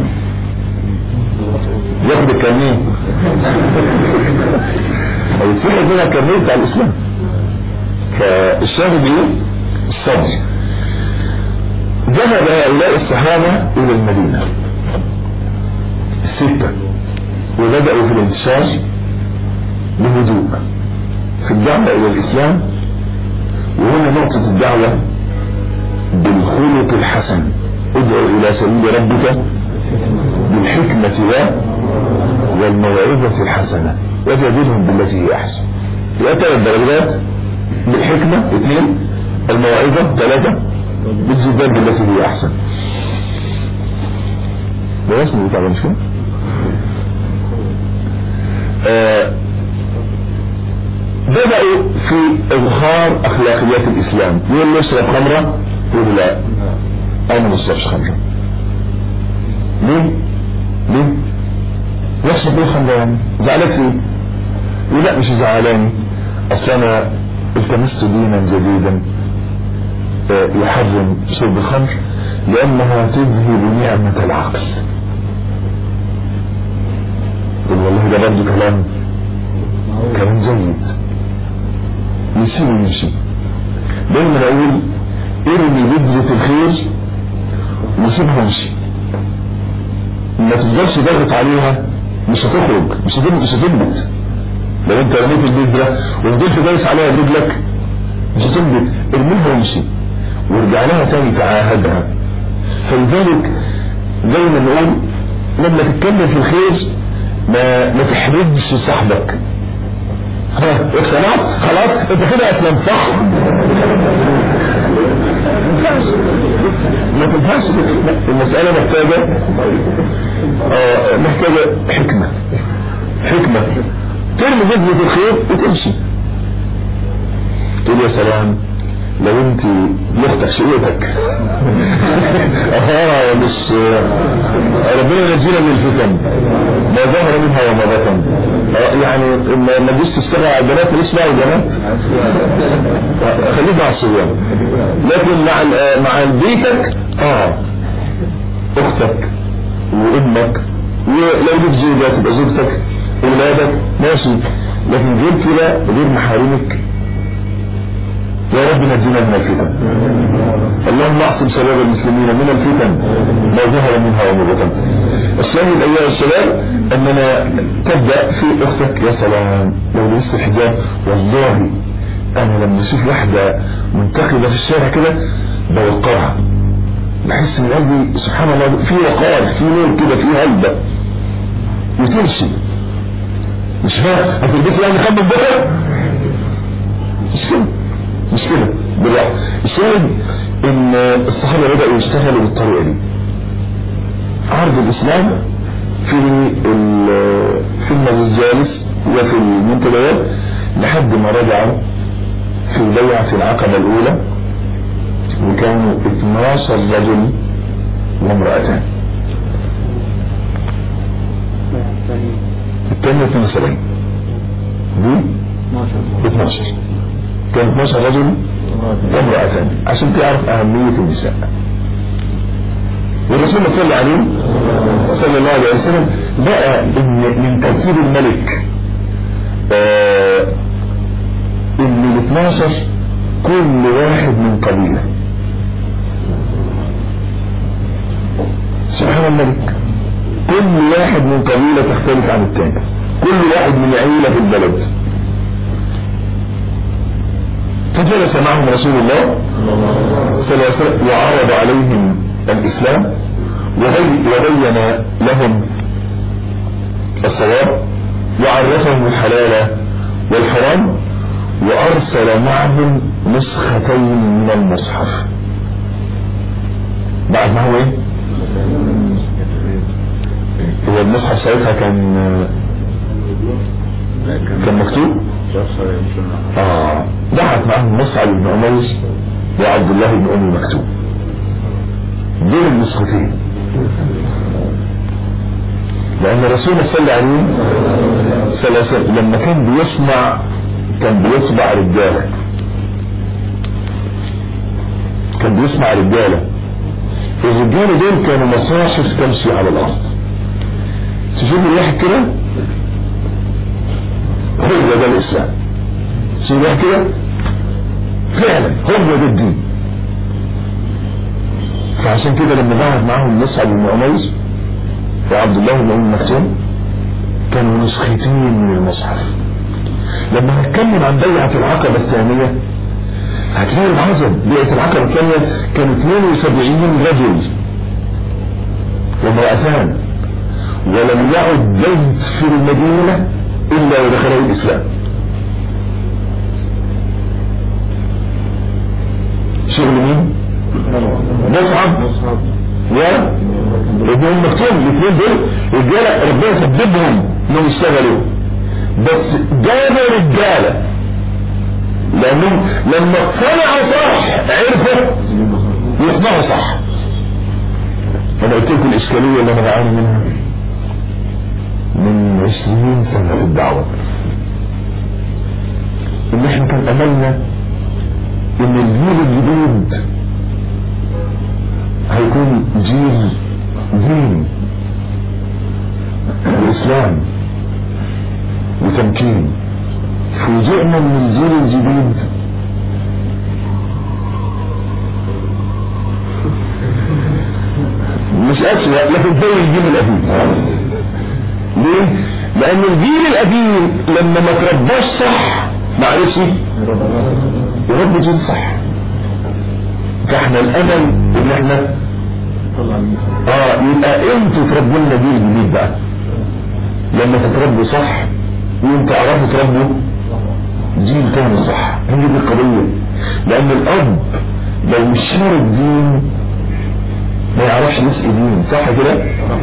ياخد الكلمين او يتفرق منها الكلمين بتاع الاسلام فالشاهد ايه الصبر ذهب هؤلاء الصحابة الى المدينة الستة وبدأوا في الانتشار بهدوء في الدعوة الى الاسلام وهنا نقطة الدعوة بالخلق الحسن ادعو الى سبيل ربك بالحكمة و والموعظة الحسنة وجادلهم بالتي هي احسن يبقى ثلاث درجات بالحكمة اثنين الموعظة ثلاثة بالجدال بالتي هي احسن ده اسمه بتاع مش كده؟ آه بدأوا في إظهار أخلاقيات الإسلام يقول له اشرب خمرة يقول لا أنا ما اشربش خمرة ليه؟ ليه؟ يشرب ايه خمرة يعني؟ زعلك ليه؟ يقول لا مش زعلاني أصل أنا التمست دينا جديدا يحرم شرب الخمر لأنها تذهب نعمة العقل يقول والله ده برضه كلام كلام جيد يسيب ويمشي دايما اقول ارمي بذرة الخير وسيبها وامشي ما تفضلش ضغط عليها مش هتخرج مش هتنبت مش هتنبت لو انت رميت البذرة وفضلت دايس عليها برجلك مش هتنبت ارميها وامشي وارجع لها تاني تعاهدها فلذلك زي ما نقول لما تتكلم في الخير ما ما تحرجش صاحبك ها اقتنعت خلاص انت كده اسلم صح ما تنفعش المسألة محتاجة اه محتاجة حكمة حكمة ترمي جزمة الخير وتمشي تقول يا سلام لو انت لاختك شقيتك اه مش ربنا ينجينا من الفتن ما ظهر منها وما بطن يعني ما تجيش تشتغل على البنات ماليش دعوه البنات خليك مع الصبيان لكن مع مع بيتك اه اختك وامك ولو ليك زوجة تبقى زوجتك اولادك ماشي لكن غير كده غير محارمك يا رب نجينا من الفتن اللهم اعصم شباب المسلمين من الفتن ما ظهر منها وما بطن الشاهد ايها الشباب اننا تبدا في اختك يا سلام لو لبست الحجاب والله انا لما اشوف واحده منتقبه في الشارع كده بوقرها بحس ان قلبي سبحان الله في وقار في نور كده في هلبه وتمشي مش فاهم هتلبسي يعني خمس بكره مش كده مش كده بالراحه الشاهد ان الصحابه بداوا يشتغلوا بالطريقه دي عرض الاسلام في في المجالس وفي المنتديات لحد ما رجعوا في بيعة العقبة الأولى وكانوا 12 رجل وامرأتان الثانية 72 دي 12 كان 12 رجل وامرأتان عشان تعرف أهمية النساء والرسول صلى الله عليه صلى الله عليه وسلم بقى ان من ترتيب الملك آه ان ال 12 كل واحد من قبيله سبحان الملك كل واحد من قبيله تختلف عن الثاني كل واحد من عيله في البلد فجلس معهم رسول الله صلى الله عليه وسلم وعرض عليهم الإسلام وبين لهم الصواب وعرفهم الحلال والحرام وأرسل معهم نسختين من المصحف بعد ما هو ايه هو المصحف ساعتها كان كان مكتوب اه بعت معهم مصعب بن عمير وعبد الله بن ام مكتوب دول النسختين لان الرسول صلى عليه صلى الله عليه وسلم لما كان بيصنع كان بيطبع رجاله كان بيصنع رجاله الرجاله دول كانوا مصاحف تمشي على الارض تشوف الواحد كده هو ده الاسلام تشوف الواحد كده فعلا هو ده الدين فعشان كده لما بعت معاهم مصعب بن عمير وعبد الله بن ام مكتوم كانوا نسختين من المصحف لما هنتكلم عن بيعة العقبة الثانية هتلاقي العظم بيعة العقبة الثانية كانوا 72 رجل وامرأتان ولم يعد بيت في المدينة إلا ودخله الإسلام شغل مين؟ مصعب و ابن ام مكتوم الاثنين دول رجاله ربنا سببهم انهم يشتغلوا بس جابوا رجاله لانهم لما اقتنعوا صح عرفوا يصنعوا صح انا قلت لكم الاشكاليه اللي انا بعاني منها من عشرين سنه في الدعوه ان احنا كان املنا ان الجيل الجديد هيكون جيل دين وإسلام وتمكين فوجئنا من الجيل الجديد مش أسوأ لكن زي الجيل القديم ليه؟ لأن الجيل القديم لما ما ترباش صح معرفش يربي جيل صح فاحنا الامل ان احنا اه يبقى انتوا تربوا لنا جيل جديد بقى لما تتربوا صح وانتوا تعرفوا تربوا جيل تاني صح هي دي القضية لان الاب لو مش شارك دين ما يعرفش يسقي دين صح كده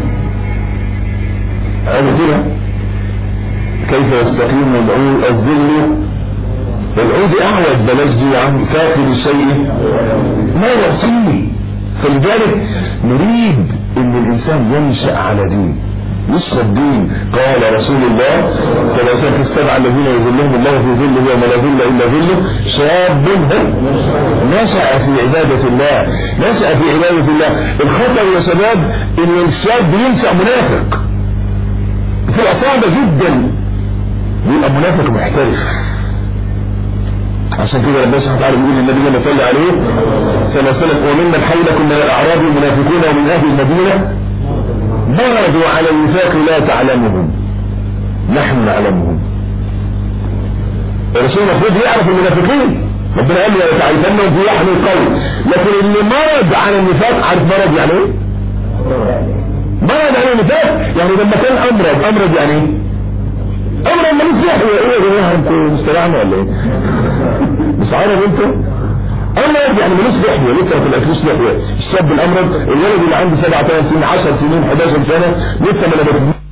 انا كده كيف يستقيم العود الظل العود اعوج بلاش دي عن كافر الشيء ما يعطيه فلذلك نريد ان الانسان ينشأ على دين يشرب دين قال رسول الله صلى الله عليه وسلم في السبع الذين يظلهم الله في ظله وما لا ظل الا ظله شاب نشأ في عبادة الله نشأ في عبادة الله الخطأ يا شباب ان الشاب ينشأ منافق بتبقى صعبة جدا يبقى منافق محترف عشان كده ربنا سبحانه وتعالى بيقول للنبي لما صلى عليه صلى الله عليه وسلم وممن حولكم من الاعراب المنافقون ومن اهل المدينه مرضوا على النفاق لا تعلمهم نحن نعلمهم الرسول المفروض يعرف المنافقين ربنا قال له تعرفنهم في لحن القول لكن اللي مرض على النفاق عارف مرض يعني ايه؟ مرض على النفاق يعني لما كان امرض امرض يعني ايه؟ امرض ماليش لحيه ايه يا جماعه انتوا مستريحين ولا ايه؟ مش عارف انت؟ امرض يعني ملوش لحيه لسه ما طلعتلوش لحيه الشاب الامرض الولد اللي عنده 7 8 سنين 10 سنين 11 سنه لسه ما نبتش